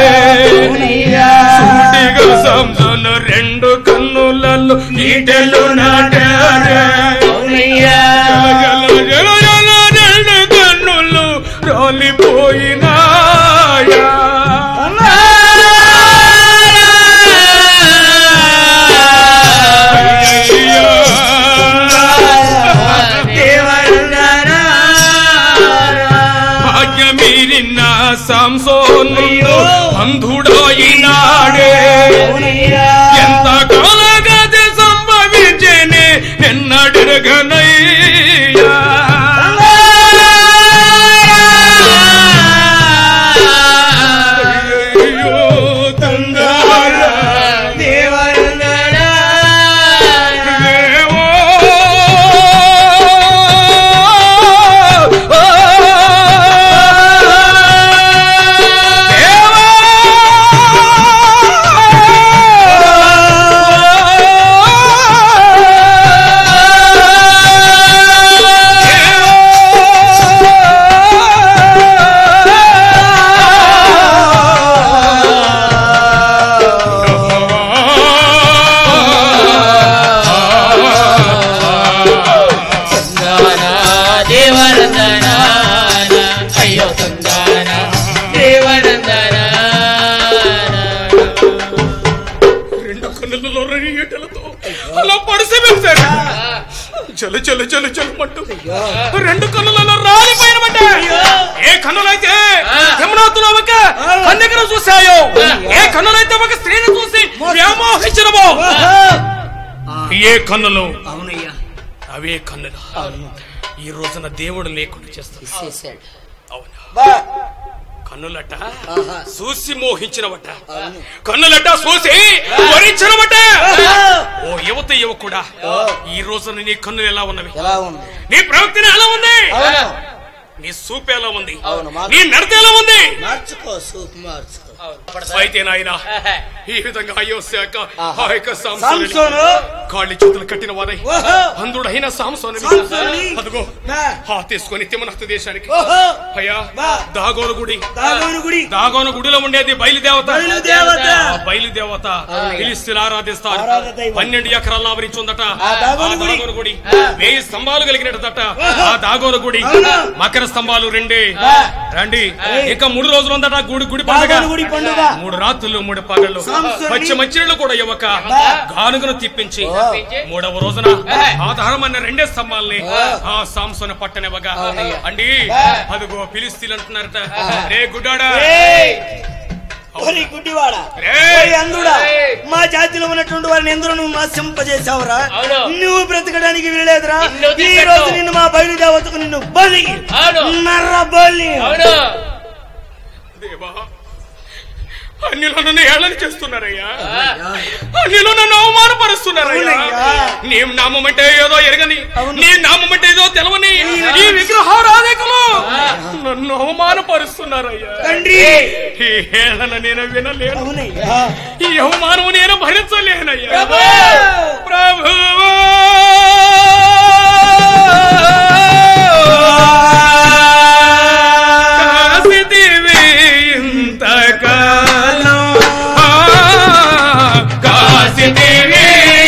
సూటిగా సంసన రెండు కన్నులలో ఈటలు నాటారే జల జల జల జల రెండు కన్నులు రాలిపోయినాయా భాగ్య మీరిన సంసోను అంధుడాయినాడే ఎంత కాలగతి సంభవించేనే నిన్నడగనయ్యా అయ్యయ్యో తంగారా దేవో అలా పడిసి వెళ్తారు చలు చలు చలు చలు మట్టు రెండు కన్నులలో రాలిపోయినమాట ఏ కన్నులైతే యమునాథులో ఒక కన్యకను చూశాయో ఏ కన్నులైతే ఒక స్త్రీని చూసి వ్యామోహించడమో ఏ కన్నులు అవునయ్యా అవే కన్నులు అవును ఈ రోజున దేవుడు లేకుండా చేస్తాడు చేశాడు అవునా బా కన్నులట ఆహా. చూసి మోహించినవట అవును. కన్నులట చూసి వరించినవట ఆహా. ఓ యువత యువకుడా ఈ రోజున నీ కన్నులు ఎలా ఉన్నవి ఎలా ఉంది నీ ప్రవక్తిని ఎలా ఉంది అవును నీ సూపు ఎలా ఉంది అవును, మా- నీ నడత ఎలా ఉంది మార్చుకో సూప్ మార్చుకో అయితే నాయన ఈ విధంగా అయ్యో శాఖ ఆహా. ఆ యొక్క సాంసోనుని సాంసోను కాళ్ళు చేతులు కట్టిన వారై ఓహో అందుడైన సాంసోని సాంసోని. అదుగో నా. హా తీసుకొని తిమ్మనత్త దేశానికి ఓహో అయ్యా బా. దాగోను గుడి దాగోను గుడి దాగోను గుడిలో ఉండేది బయలుదేవత బయలుదేవత. ఆ బయలుదేవత పిలిస్తే ఆరాధిస్తారు ఆరాధ దైవం. పన్నెండు ఎకరాలు ఆవరించి ఉందట ఆ దాగోను గుడి. దాగోను గుడి వెయ్యి స్తంభాలు కలిగినట్టదట ఆ దాగోను గుడి అవును. మకర స్తంభాలు రెండే బా. రండి ఇక మూడు రోజులు ఉందట గుడి గుడి పండుగ దాగోను గుడి పండుగ మూడు రాత్రులు మూడు పగళ్ళు సంవత్సరం పచ్చి మంచినీళ్ళు కూడా ఇవ్వక బా. గానుగను తిప్పించి ఓ. మూడవ రోజున ఆధారమైన రెండే స్తంభాల్ని ఆ సాంసన పట్టనివ్వగా అండి అదిగో పిలిస్తీలు అంటున్నారట రే గుడ్డాడా ఏయ్! ఓరి గుడ్డివాడా ఏయ్! ఓరి అందుడా మా జాతిలో ఉన్నటువంటి వారిని ఎందరో నువ్వు నాశింపజేశావురా అవును. నువ్వు బ్రతకడానికి వీలేదురా నిన్ను ఈ వదిలిపెట్టు. రోజు నిన్ను మా బయలుదేవతకు నిన్ను బలి అవును. నర్ర బలి అవును దేవా అన్నిలో నన్ను ఏళ్ళని చేస్తున్నారయ్యా అన్నిలో నన్ను అవమానపరుస్తున్నారయ్యా అవునయ్యా. నీ నామం అంటే ఏదో ఎరగని అవును. నీ నామం అంటే ఏదో తెలవని ఈ విగ్రహారాధికులు నన్ను అవమానపరుస్తున్నారయ్యా తండ్రి ఈ హేళన నేను వినలేను అవునయ్యా ఈ అవమానం నేను భరించలేనయ్యా ప్రభు! ప్రభువా కాసిదివి ఇంతకాలం ఆ, కాసిదివి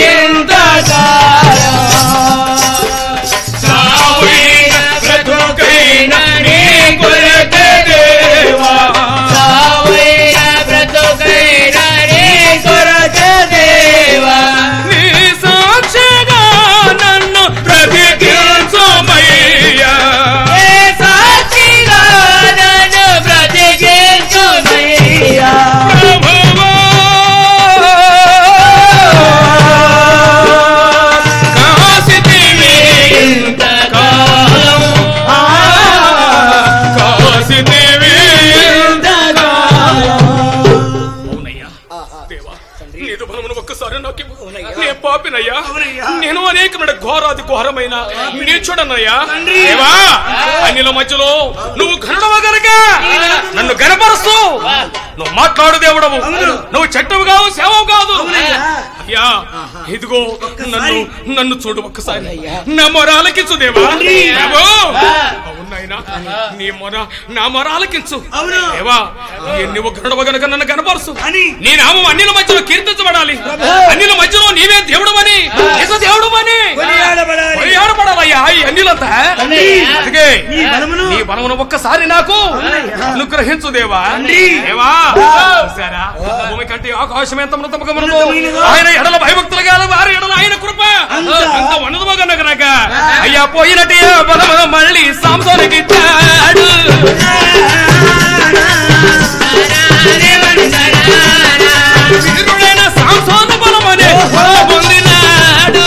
సావుయిన బ్రతుకైన నీ కొరకే దేవా. నీ సాక్షిగా నన్ను బ్రతికించమయ్యా. ప్రభువా, కాసిదివి ఇంతకాలం. ఆ, కాసిదివి అవునయ్యా దేవా నీదు బలమును ఒక్కసారి నాకు ఇవ్వు. నే పాపినయ్యా అవునయ్యా. నేను అనేకమైన ఘోరాది ఘోరమైన నీచుడనయ్యా దేవా అన్నిల మధ్యలో నువ్వు ఘనుడవ గనక నన్ను గనపరుస్తూ నువ్వు మాట్లాడు దేవుడవు నువ్వు చెట్టవు కావు సేవవు కాదు అవునయ్యా. అయ్యా ఇదిగో నన్ను నన్ను చూడు ఒక్కసారి నా మొర ఆలకించు దేవా దేవో. అవునాయనా నీ మొర నా మొర ఆలకించు అవును. దేవా ఈ నువ్వు గరుడవ గనుక నన్ను కనపరుసు అని. నీ నామం అన్నిల మధ్యలో కీర్తించబడాలి అన్నిల మధ్యలో నీవే దేవుడు అని నిజ దేవుడు అని కొనియాడబడాలి. కొనియాడబడాలయ్యా ఈ అన్నిలంతా తండ్రి, అందుకే నీ బలమును నీ బలమును ఒక్కసారి నాకు అవునయ్యా. అనుగ్రహించు దేవా తండ్రి. దేవా చూసారా భూమి కంటే ఆకాశం ఎంత మృతముఖమునదో ఉన్నతమైనదో. ఆయన ఎడల భయభక్తులు గాల వారి ఎడల ఆయన కృప అంత. అంత ఉన్నదమగనగనక అయ్యా పోయినట్టే బలము మళ్ళీ సాంసోనికి ఇచ్చాడు వీరుడైన సాంసోను బలమనే పొందినాడు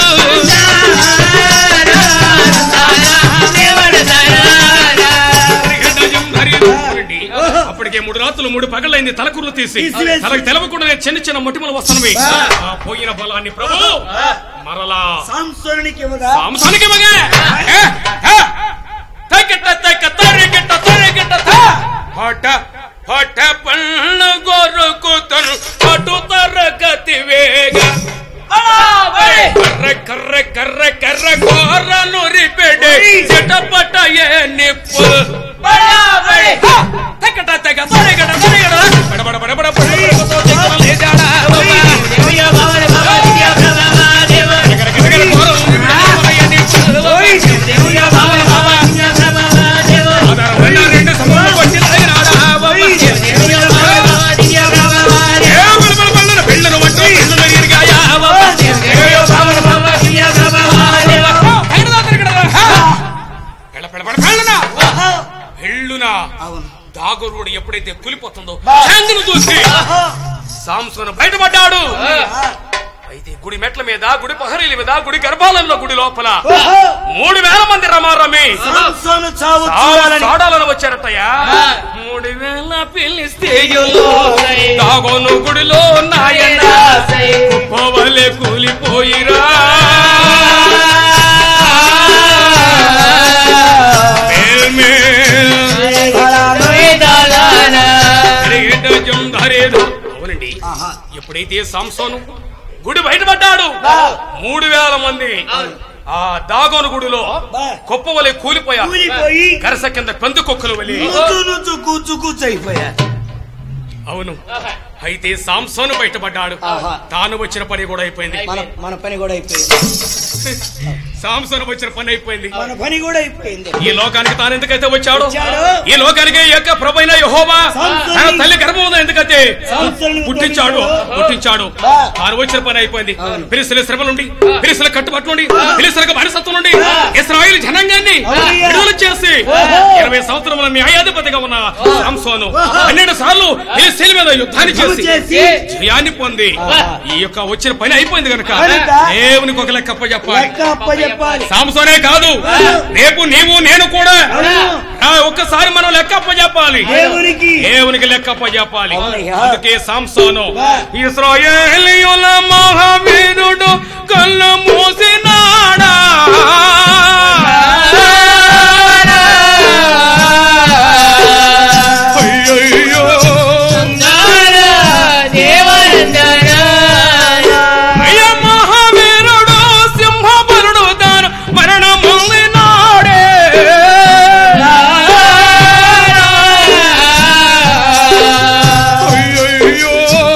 హరిగడ్డయం హరిగడ్డి. అప్పటికే మూడు రాత్రులు మూడు పగలైంది తలకుర్లు తీసి తీసివేసి. తనకు తెలవకుండా చిన్న చిన్న మొటిమలు వస్తున్నవి ఆ పోయిన బలాన్ని ప్రభు మరలా సాంసోనికి ఇవ్వగా సాంసానికి మగే ఏ, ఏ, తగ్గట్ట తగ్గ తరిగట్ట తరిగట్ట త. హఠ హఠ పళ్ళు గొరుకుతను అటు తరగతి వేగ కర్ర కర్ర కర్ర కర్ర గోరను రిపెడే చిటపట ఏ నిప్పు తగ్గట తగ్గ తరిగట తరిగట బడ బడ బడ బడ బడ బడ బడ లేజాడా గర గర గర గోరను రిపెడే ఏ నిప్పు ఆధారమైన రెండు సముద్రాలు వచ్చి తగినాడా బాబా. ఏ బల బల బల పెళ్ళను వంటి పెళ్ళను ఎరిగాయా బాబా. ఏ బాబా ఎప్పుడైతే కూలిపోతుందో బా. శాంతిని చూసి ఆహా. సాంసోను బయటపడ్డాడు ఆ. అయితే గుడి మెట్ల మీద గుడి పహరీల మీద గుడి గర్భాలయంలో గుడి లోపల ఓహో. మూడు వేల మంది రమారమి సాంసోను చావు చావు చూడాలని చాడాలని వచ్చారటయ్యా మూడు వేల పిలిస్తేయులు దాగోను గుడిలో నాయన పోవలే కూలిపోయిరా మేల్ మేల్ హరిగడ్డ జంధరేధ. అవునండి ఆహా. ఎప్పుడైతే సాంసోను గుడి బయటపడ్డాడు బా. మూడు వేల మంది ఆ దాగోను గుడిలో బా. కుప్ప వలె కూలిపోయారు కూలిపోయి కరస కింద పెందు కుక్కలు వలి నుచ్చు నుచ్చు కూచు కూచు అయిపోయా అవును అయితే సాంసోను బయటపడ్డాడు ఆహా. తాను వచ్చిన పని కూడా అయిపోయింది మన మన పని కూడా అయిపోయింది సాంసోను వచ్చిన పని అయిపోయింది మన పని కూడా అయిపోయింది ఈ లోకానికి తాను ఎందుకైతే వచ్చాడు వచ్చాడు. ఈ లోకానికి ఈ యొక్క ప్రభైన యెహోవా సాంసోను తన తల్లి గర్భంలో ఎందుకైతే సాంసోను పుట్టించాడు పుట్టించాడు. పుట్టించాడు బా. తాను వచ్చిన పని అయిపోయింది పిలిసిన శ్రమ నుండి పిలిసిన కట్టుబాటు నుండి పిలిసిన మనసత్వం నుండి ఇస్రాయిల్ జనాంగాన్ని అవునయ్యా. విడుదల చేసి ఓహో. ఇరవై సంవత్సరముల న్యాయాధిపతిగా ఉన్న సాంసోను పన్నెండు సార్లు ఫిలిస్తీన్ల మీద యుద్ధాన్ని చేసి చేసి జయాన్ని పొంది ఈ యొక్క వచ్చిన పని అయిపోయింది కనుక కనుక దేవునికి ఒక లెక్క చెప్పాలి లెక్క అప్పచెప్పాలి సాంసోనే కాదు రేపు నీవు నేను కూడా అవును. ఆ, ఒక్కసారి మనం లెక్క చెప్పాలి దేవునికి దేవునికి లెక్క చెప్పాలి అవునయ్యా. అందుకే సాంసోను వా. ఇస్రాయేలీయుల మహావీరుడు కళ్ళు మూసినాడా అయ్యయ్యో. అయ్య మహావీరుడు సింహపురుడు తాను మరణము నాడే అయ్యయ్యో.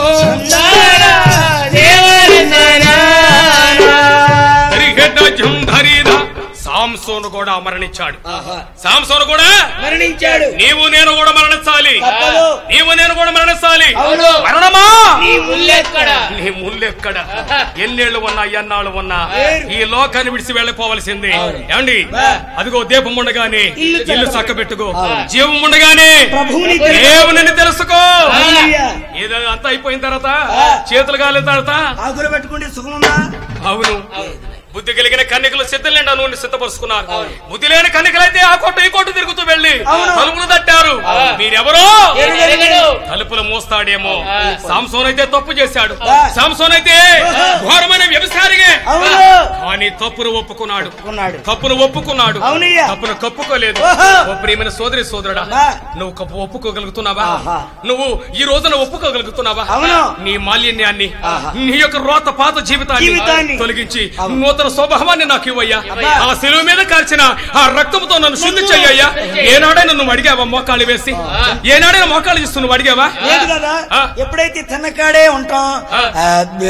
సరిగడ్డ జంధరీద సాంసోను కూడా మరణించాడు ఆహా. సాంసోను కూడా మరణించాడు నీవు నేను కూడా మరణించాలి తప్పదు నీవు నేను కూడా మరణించాలి అవును. మరణమా నీ ముల్లెక్కడ నీ ముల్లెక్కడ ఎన్నేళ్లు ఉన్నా ఎన్నాళ్ళు ఉన్నా లేరు. ఈ లోకాన్ని విడిచి వెళ్ళిపోవలసింది అవును. ఏమండి బా. అదిగో దీపం ఉండగానే ఇల్లు ఇల్లు చక్కబెట్టు. చక్కబెట్టుకో అవును. జీవం ఉండగానే ప్రభువుని తెలుసు. దేవుని తెలుసుకో హల్లెలూయా. ఏదో అంతా అయిపోయిన తర్వాత ఆ. చేతులు కాలిన తర్వాత ఆకులు పెట్టుకుంటే సుఖముందా అవును బుద్ధి కలిగిన కన్నికలు సిద్ధలేండి నూనె సిద్ధపరుచుకున్నారు బుద్ధి లేని కన్నికలైతే ఆ కోట ఈ కోట తిరుగుతూ వెళ్ళి అవును. తలుపులు తట్టారు మీరెవరో ఎరుగెరుగడు. తలుపులు మూస్తాడేమో ఆ. సాంసోన్ అయితే తప్పు చేశాడు ఆ. సాంసోన్ అయితే ఘోరమైన వ్యభిచారిగే అవును కానీ తప్పును ఒప్పుకున్నాడు ఉన్నాడు తప్పును ఒప్పుకున్నాడు అవునయ్యా. తప్పును కప్పుకోలేదు ఓహో. ఓ ప్రియమైన సోదరి సోదరుడా బా. నువ్వు కప్పు ఒప్పుకోగలుగుతున్నావా ఆహా. నువ్వు ఈ రోజున ఒప్పుకోగలుగుతున్నావా అవును. నీ మాలిన్యాన్ని ఆహా. నీ యొక్క రోత పాత జీవితాన్ని జీవితాన్ని. తొలగించి అవును. నూతన స్వభావాన్ని నాకు ఇవ్వయ్యా అబ్బా. ఆ శిలువ మీద కాల్చిన ఆ రక్తంతో నన్ను శుద్ధి చెయ్యయ్యా ఏనాడైనా నువ్వు అడిగావా మోకాళ్ళు వేసి ఏనాడైనా మోకాళ్ళు ఇస్తూ నువ్వు అడిగావా లేదు కదా ఆ. ఎప్పుడైతే తిన్నకాడే ఉంటాం ఆ. అబ్బో.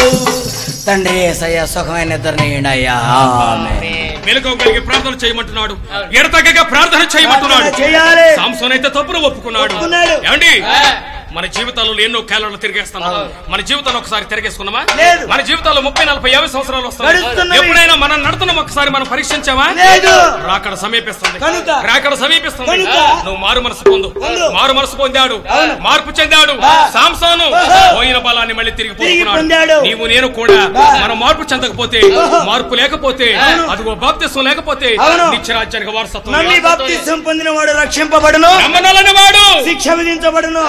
తండ్రి ఏసయ్య సుఖమైన నిద్రనీయండి అయ్యా మెలకువగలిగి ప్రార్థన చేయమంటున్నాడు ఎడతగ్గగా ప్రార్థన చేయమంటున్నాడు చేయాలి సాంసోన్ అయితే తప్పును ఒప్పుకున్నాడు ఒప్పుకున్నాడు. ఏమండి ఆ. మన జీవితాల్లో ఎన్నో కాలంలో తిరిగేస్తాం మన జీవితాలు ఒకసారి తిరిగేసుకున్నామా లేదు. మన జీవితాల్లో ముప్పై నలభై యాభై సంవత్సరాలు వస్తాయి గడుస్తున్నవి. ఎప్పుడైనా మన నడతను ఒకసారి మనం పరీక్షించామా లేదు రాకడ సమీపిస్తుంది కనుక. రాకడ సమీపిస్తుంది కనుక. నువ్వు మారు మనసు పొందు పొందు. మారు మనసు పొందాడు మార్పు చెందాడు ఆ. సాంసోను ఓహో. పోయిన బలాన్ని మళ్ళీ తిరిగి తిరిగి పొందాడు. పొందుకున్నాడు నీవు నేను కూడా ఆ. మనం మార్పు చెందకపోతే ఓహో. మార్పు లేకపోతే అవును. అదిగో బాప్తిస్వం లేకపోతే అవును. నిత్యరాజ్యానికి వారసత్వం నమ్మి లేదు. బాప్తిసం పొందిన వాడు రక్షింపబడును నమ్మనలని వాడు శిక్ష విధించబడును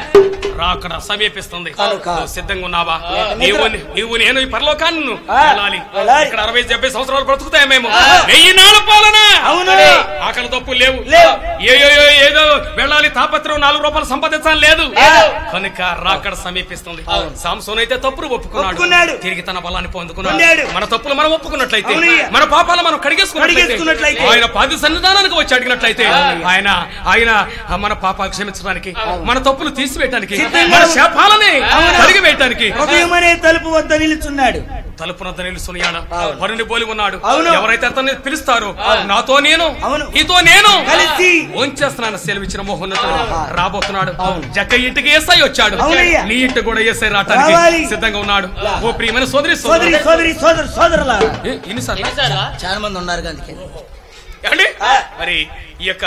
రాకడ సమీపిస్తుంది కనుక. నువ్వు సిద్ధంగా ఉన్నావా నీవు నీవు నేను ఈ పరలోకాన్ని నువ్వు ఆ. వెళ్ళాలి వెళ్ళాలి. ఇక్కడ అరవై డెబ్బై సంవత్సరాలు బ్రతుకుతాయి మేము వెయ్యి నాలుగు పాలన అవును ఆకలి తప్పు లేవు లేవు. ఏ- ఏ- ఏ- ఏదో వెళ్ళాలి తాపత్రం నాలుగు రూపాయలు సంపాదించాలి లేదు లేదు. కనుక రాకడ సమీపిస్తుంది సాంసోన్ అయితే తప్పులు ఒప్పుకున్నాడు ఒప్పుకున్నాడు. తిరిగి తన బలాన్ని పొందుకున్నాడు పొందాడు. మన తప్పులు మనం ఒప్పుకున్నట్లయితే అవునయ్య. మన పాపాలు మనం కడిగేసుకున్నట్లయితే కడిగేసుకున్నట్లయితే. ఆయన పాది సన్నిధానానికి వచ్చి అడిగినట్లయితే ఆయన ఆయన మన పాపాలు క్షమించడానికి మన తప్పులు తీసివేయటానికి సిద్ధంగా మన ఉంది. శాపాలని అవును. కడిగి వేయటానికి హృదయం అనే తలుపు వద్ద నిలుచున్నాడు తలుపునంత నిలుస్తున్నాడు వరుని పోలి ఉన్నాడు అవును. ఎవరైతే అతన్ని పిలుస్తారో నాతో నేను అవును. నీతో నేను కలిసి చేస్తున్నాను సెలవిచ్చిన మోహన్నతుడు రాబోతున్నాడు అవును. జక్క ఇంటికి ఏసై వచ్చాడు అవునయ్య. నీ ఇంటి కూడా ఏసై రావటానికి రావాలి. సిద్ధంగా ఉన్నాడు ఓ ప్రియమైన సోదరి సోదరి సోదరి సోదరు సోదరులారా ఏ, ఇన్నిసార్లు ఎన్నిసార్లా? చాలా మంది ఉన్నారు అందుకే ఏమండి ఆ. మరి ఈ యొక్క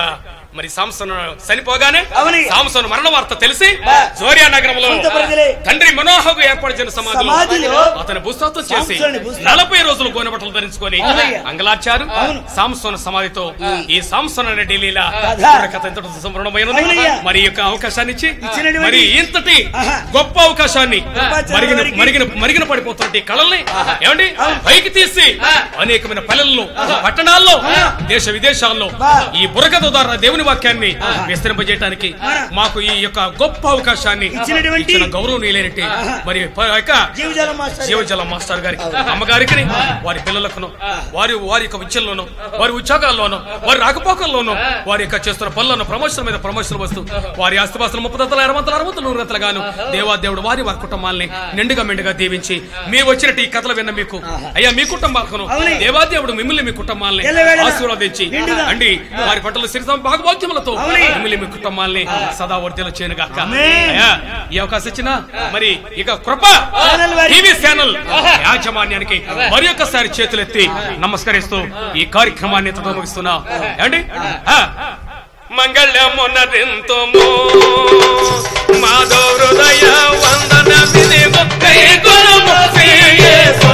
మరి సాంసన్ చనిపోగానే అవునయ్య. సాంసన్ మరణ వార్త తెలిసి ఆ. జోరియా నగరంలో సొంత ప్రజలే. తండ్రి మనోహకు ఏర్పరిచిన సమాధిలో సమాధిలో అతను భూస్థాతం చేసి సాంసోన్ని భూస్థాపన. నలభై రోజులు గోనబట్టలు ధరించుకొని అవునయ్య. అంగలార్చారు అవును. సాంసోన్ సమాధితో ఈ సాంసోన్ అనే ఢిల్లీలా కథ. కథ ఇంతటితో సంపూర్ణమైనది అవునయ్య. మరి ఈ యొక్క అవకాశాన్ని ఇచ్చి ఇచ్చినటువంటి- మరి ఇంతటి ఆహా. గొప్ప అవకాశాన్ని గొప్పాచారం మరిగిన వారికి. మరిగిన మరిగిన పడిపోతున్న ఈ కళల్ని ఏమండి పైకి తీసి అనేకమైన పల్లెల్లో పట్టణాల్లో దేశ విదేశాల్లో బా. ఈ బుర్రకథ ద్వారా దేవుని వాక్యాన్ని విస్తరింపజేయడానికి మాకు ఈ యొక్క గొప్ప అవకాశాన్ని ఇచ్చినటువంటి- ఇచ్చిన గౌరవనీయులైనటువంటి మరి ప- యొక్క జీవజాలం మాస్టర్ జీవజల మాస్టర్ గారికి అమ్మగారికి వారి పిల్లలకును వారి వారి యొక్క విద్యల్లోను వారి ఉద్యోగాల్లోను వారి రాకపోకల్లోను వారి యొక్క చేస్తున్న పనులను ప్రమోషన్ మీద ప్రమోషన్ వస్తూ వారి ఆస్తిపాస్తులు ముప్పై దత్తలు అరవంతలు అరవంతలు నూరు గంటలు గాను దేవాదేవుడు వారి వారి కుటుంబాలని నిండుగా మెండుగా దీవించి మీ వచ్చినట్టు ఈ కథలు విన్న మీకు అయ్యా మీ కుటుంబాలను అవునే. దేవాదేవుడు మిమ్మల్ని మీ కుటుంబాలని ఎల్లవేళలా ఆశీర్వదించి నిండుగా. అండి వారి పట్ల సిరి భాగభాగ్యములతో అవునే. మిమ్మల్ని మీ కుటుంబాలని సదా వర్తిలో చేయను గాక ఆమేన్. అయ్యా ఈ అవకాశం ఇచ్చిన మరి ఇక కృప ఛానల్ వారి- టీవీ ఛానల్ యాజమాన్యానికి మరి ఒక్కసారి చేతులెత్తి నమస్కరిస్తూ ఈ కార్యక్రమాన్ని ఇంతతో ముగిస్తున్నా ఏమండి ఆ, మంగళమునరింతుము మాధవ హృదయ వందన మిదిగు కైకొనుము శ్రీయేసు.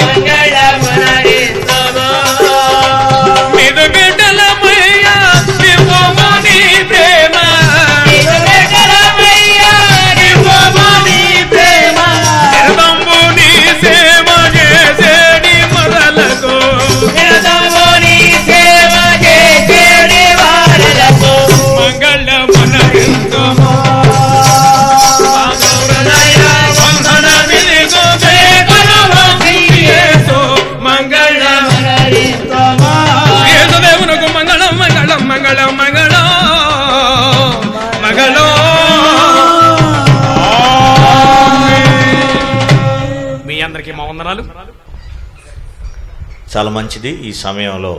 మిదు బిడ్డలమయ్యా, వివ్వము నీ ప్రేమ. నిరతంబు నీ సేవ చేసేడి మొదలకు మంగళమునరింతుము వందన మిదిగు కైకొనుము శ్రీయేసు. మంగళం యేసుదేవునకు మంగళం మంగళం మంగళం మంగళం మంగళం మీ అందరికీ మా వందనాలు చాలా మంచిది ఈ సమయంలో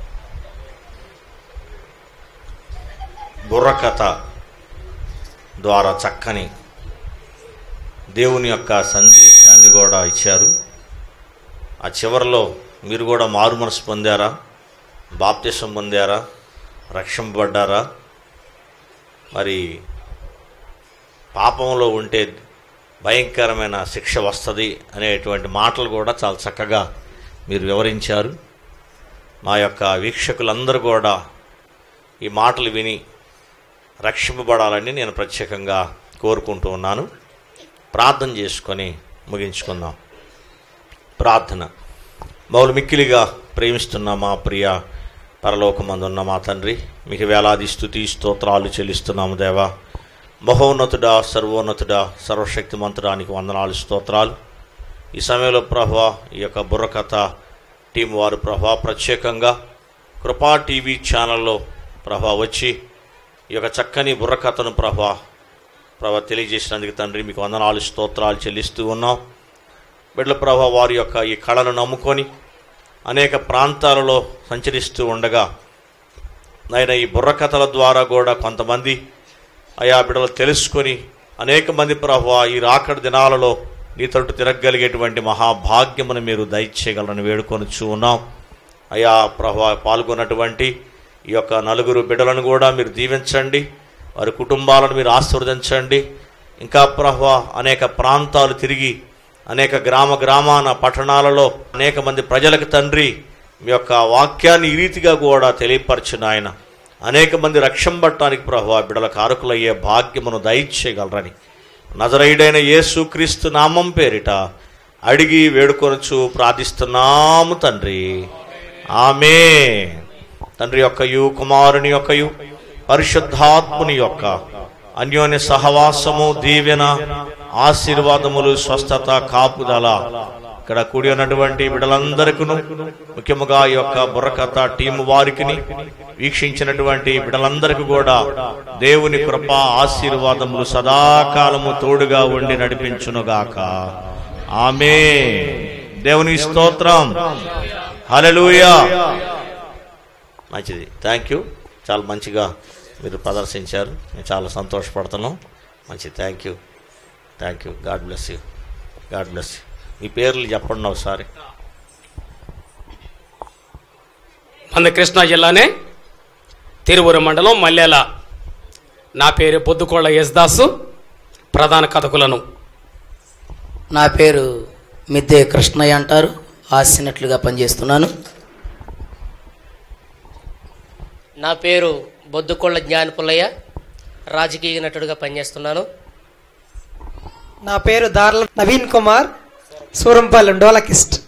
బుర్రకథ ద్వారా చక్కని దేవుని యొక్క సందేశాన్ని కూడా ఇచ్చారు ఆ చివరిలో మీరు కూడా మారు మనసు పొందారా బాప్తిసం పొందారా రక్షింపబడ్డారా మరి పాపంలో ఉంటే భయంకరమైన శిక్ష వస్తుంది అనేటువంటి మాటలు కూడా చాలా చక్కగా మీరు వివరించారు మా యొక్క వీక్షకులందరూ కూడా ఈ మాటలు విని రక్షింపబడాలని నేను ప్రత్యేకంగా కోరుకుంటూ ఉన్నాను ప్రార్థన చేసుకొని ముగించుకుందాం ప్రార్థన మౌలు మిక్కిలిగా ప్రేమిస్తున్న మా ప్రియ పరలోకమందున్న మా తండ్రి మీకు వేలాది స్థుతి స్తోత్రాలు చెల్లిస్తున్నాము దేవా మహోన్నతుడా సర్వోన్నతుడా సర్వశక్తిమంతుడానికి వందనాలు స్తోత్రాలు ఈ సమయంలో ప్రభా ఈ యొక్క బుర్రకథ టీం వారు ప్రభా ప్రత్యేకంగా కృపా టీవీ ఛానల్లో ప్రభా వచ్చి ఈ యొక్క చక్కని బుర్రకథను ప్రభా ప్రభా తెలియజేసినందుకు తండ్రి మీకు వందనాలు స్తోత్రాలు చెల్లిస్తూ ఉన్నాం బిడ్డల ప్రభా వారి యొక్క ఈ కళను నమ్ముకొని అనేక ప్రాంతాలలో సంచరిస్తూ ఉండగా నాయన ఈ బుర్రకథల ద్వారా కూడా కొంతమంది ఆయా బిడ్డలు తెలుసుకొని అనేక మంది ప్రభు ఈ రాకడ దినాలలో నీ తట్టు తిరగగలిగేటువంటి మహాభాగ్యమును మీరు దయచేయగలని వేడుకొనుచు ఉన్నాం అయా ప్రభు పాల్గొన్నటువంటి ఈ యొక్క నలుగురు బిడ్డలను కూడా మీరు దీవించండి వారి కుటుంబాలను మీరు ఆశీర్వదించండి ఇంకా ప్రభు అనేక ప్రాంతాలు తిరిగి అనేక గ్రామ గ్రామాన పట్టణాలలో అనేక మంది ప్రజలకు తండ్రి మీ యొక్క వాక్యాన్ని ఈ రీతిగా కూడా తెలియపరచిన ఆయన అనేక మంది రక్షంబట్టానికి ప్రభు బిడల కారకులయ్యే భాగ్యమును దయచేయగలరని నజరైడైన యేసుక్రీస్తు నామం పేరిట అడిగి వేడుకొనచ్చు ప్రార్థిస్తున్నాము తండ్రి ఆమె తండ్రి యొక్కయు కుమారుని యొక్కయు పరిశుద్ధాత్ముని యొక్క అన్యోన్య సహవాసము దీవెన ఆశీర్వాదములు స్వస్థత కాపుదల ఇక్కడ కూడి ఉన్నటువంటి బిడలందరికీ ముఖ్యముగా ఈ యొక్క బుర్రకథ టీం వారికి వీక్షించినటువంటి బిడలందరికీ కూడా దేవుని కృప ఆశీర్వాదములు సదాకాలము తోడుగా ఉండి నడిపించునుగాక ఆమె దేవుని స్తోత్రం హల్లెలూయా మంచిది థ్యాంక్ యూ చాలా మంచిగా మీరు ప్రదర్శించారు నేను చాలా సంతోషపడుతున్నాం మంచిది thank you thank you God bless you God bless you మీ పేర్లు చెప్పండి ఒకసారి మన కృష్ణా జిల్లానే తిరువురు మండలం మల్లెల నా పేరు పొద్దుకోళ్ళ యశ్దాసు ప్రధాన కథకులను నా పేరు మిద్దే కృష్ణయ్య అంటారు ఆసినట్లుగా పనిచేస్తున్నాను నా పేరు బొద్దుకొళ్ళ జ్ఞానపుల్లయ్య రాజకీయ నటుడుగా పనిచేస్తున్నాను నా పేరు దార్ల నవీన్ కుమార్ సూరంపల్లి డోలకిస్ట్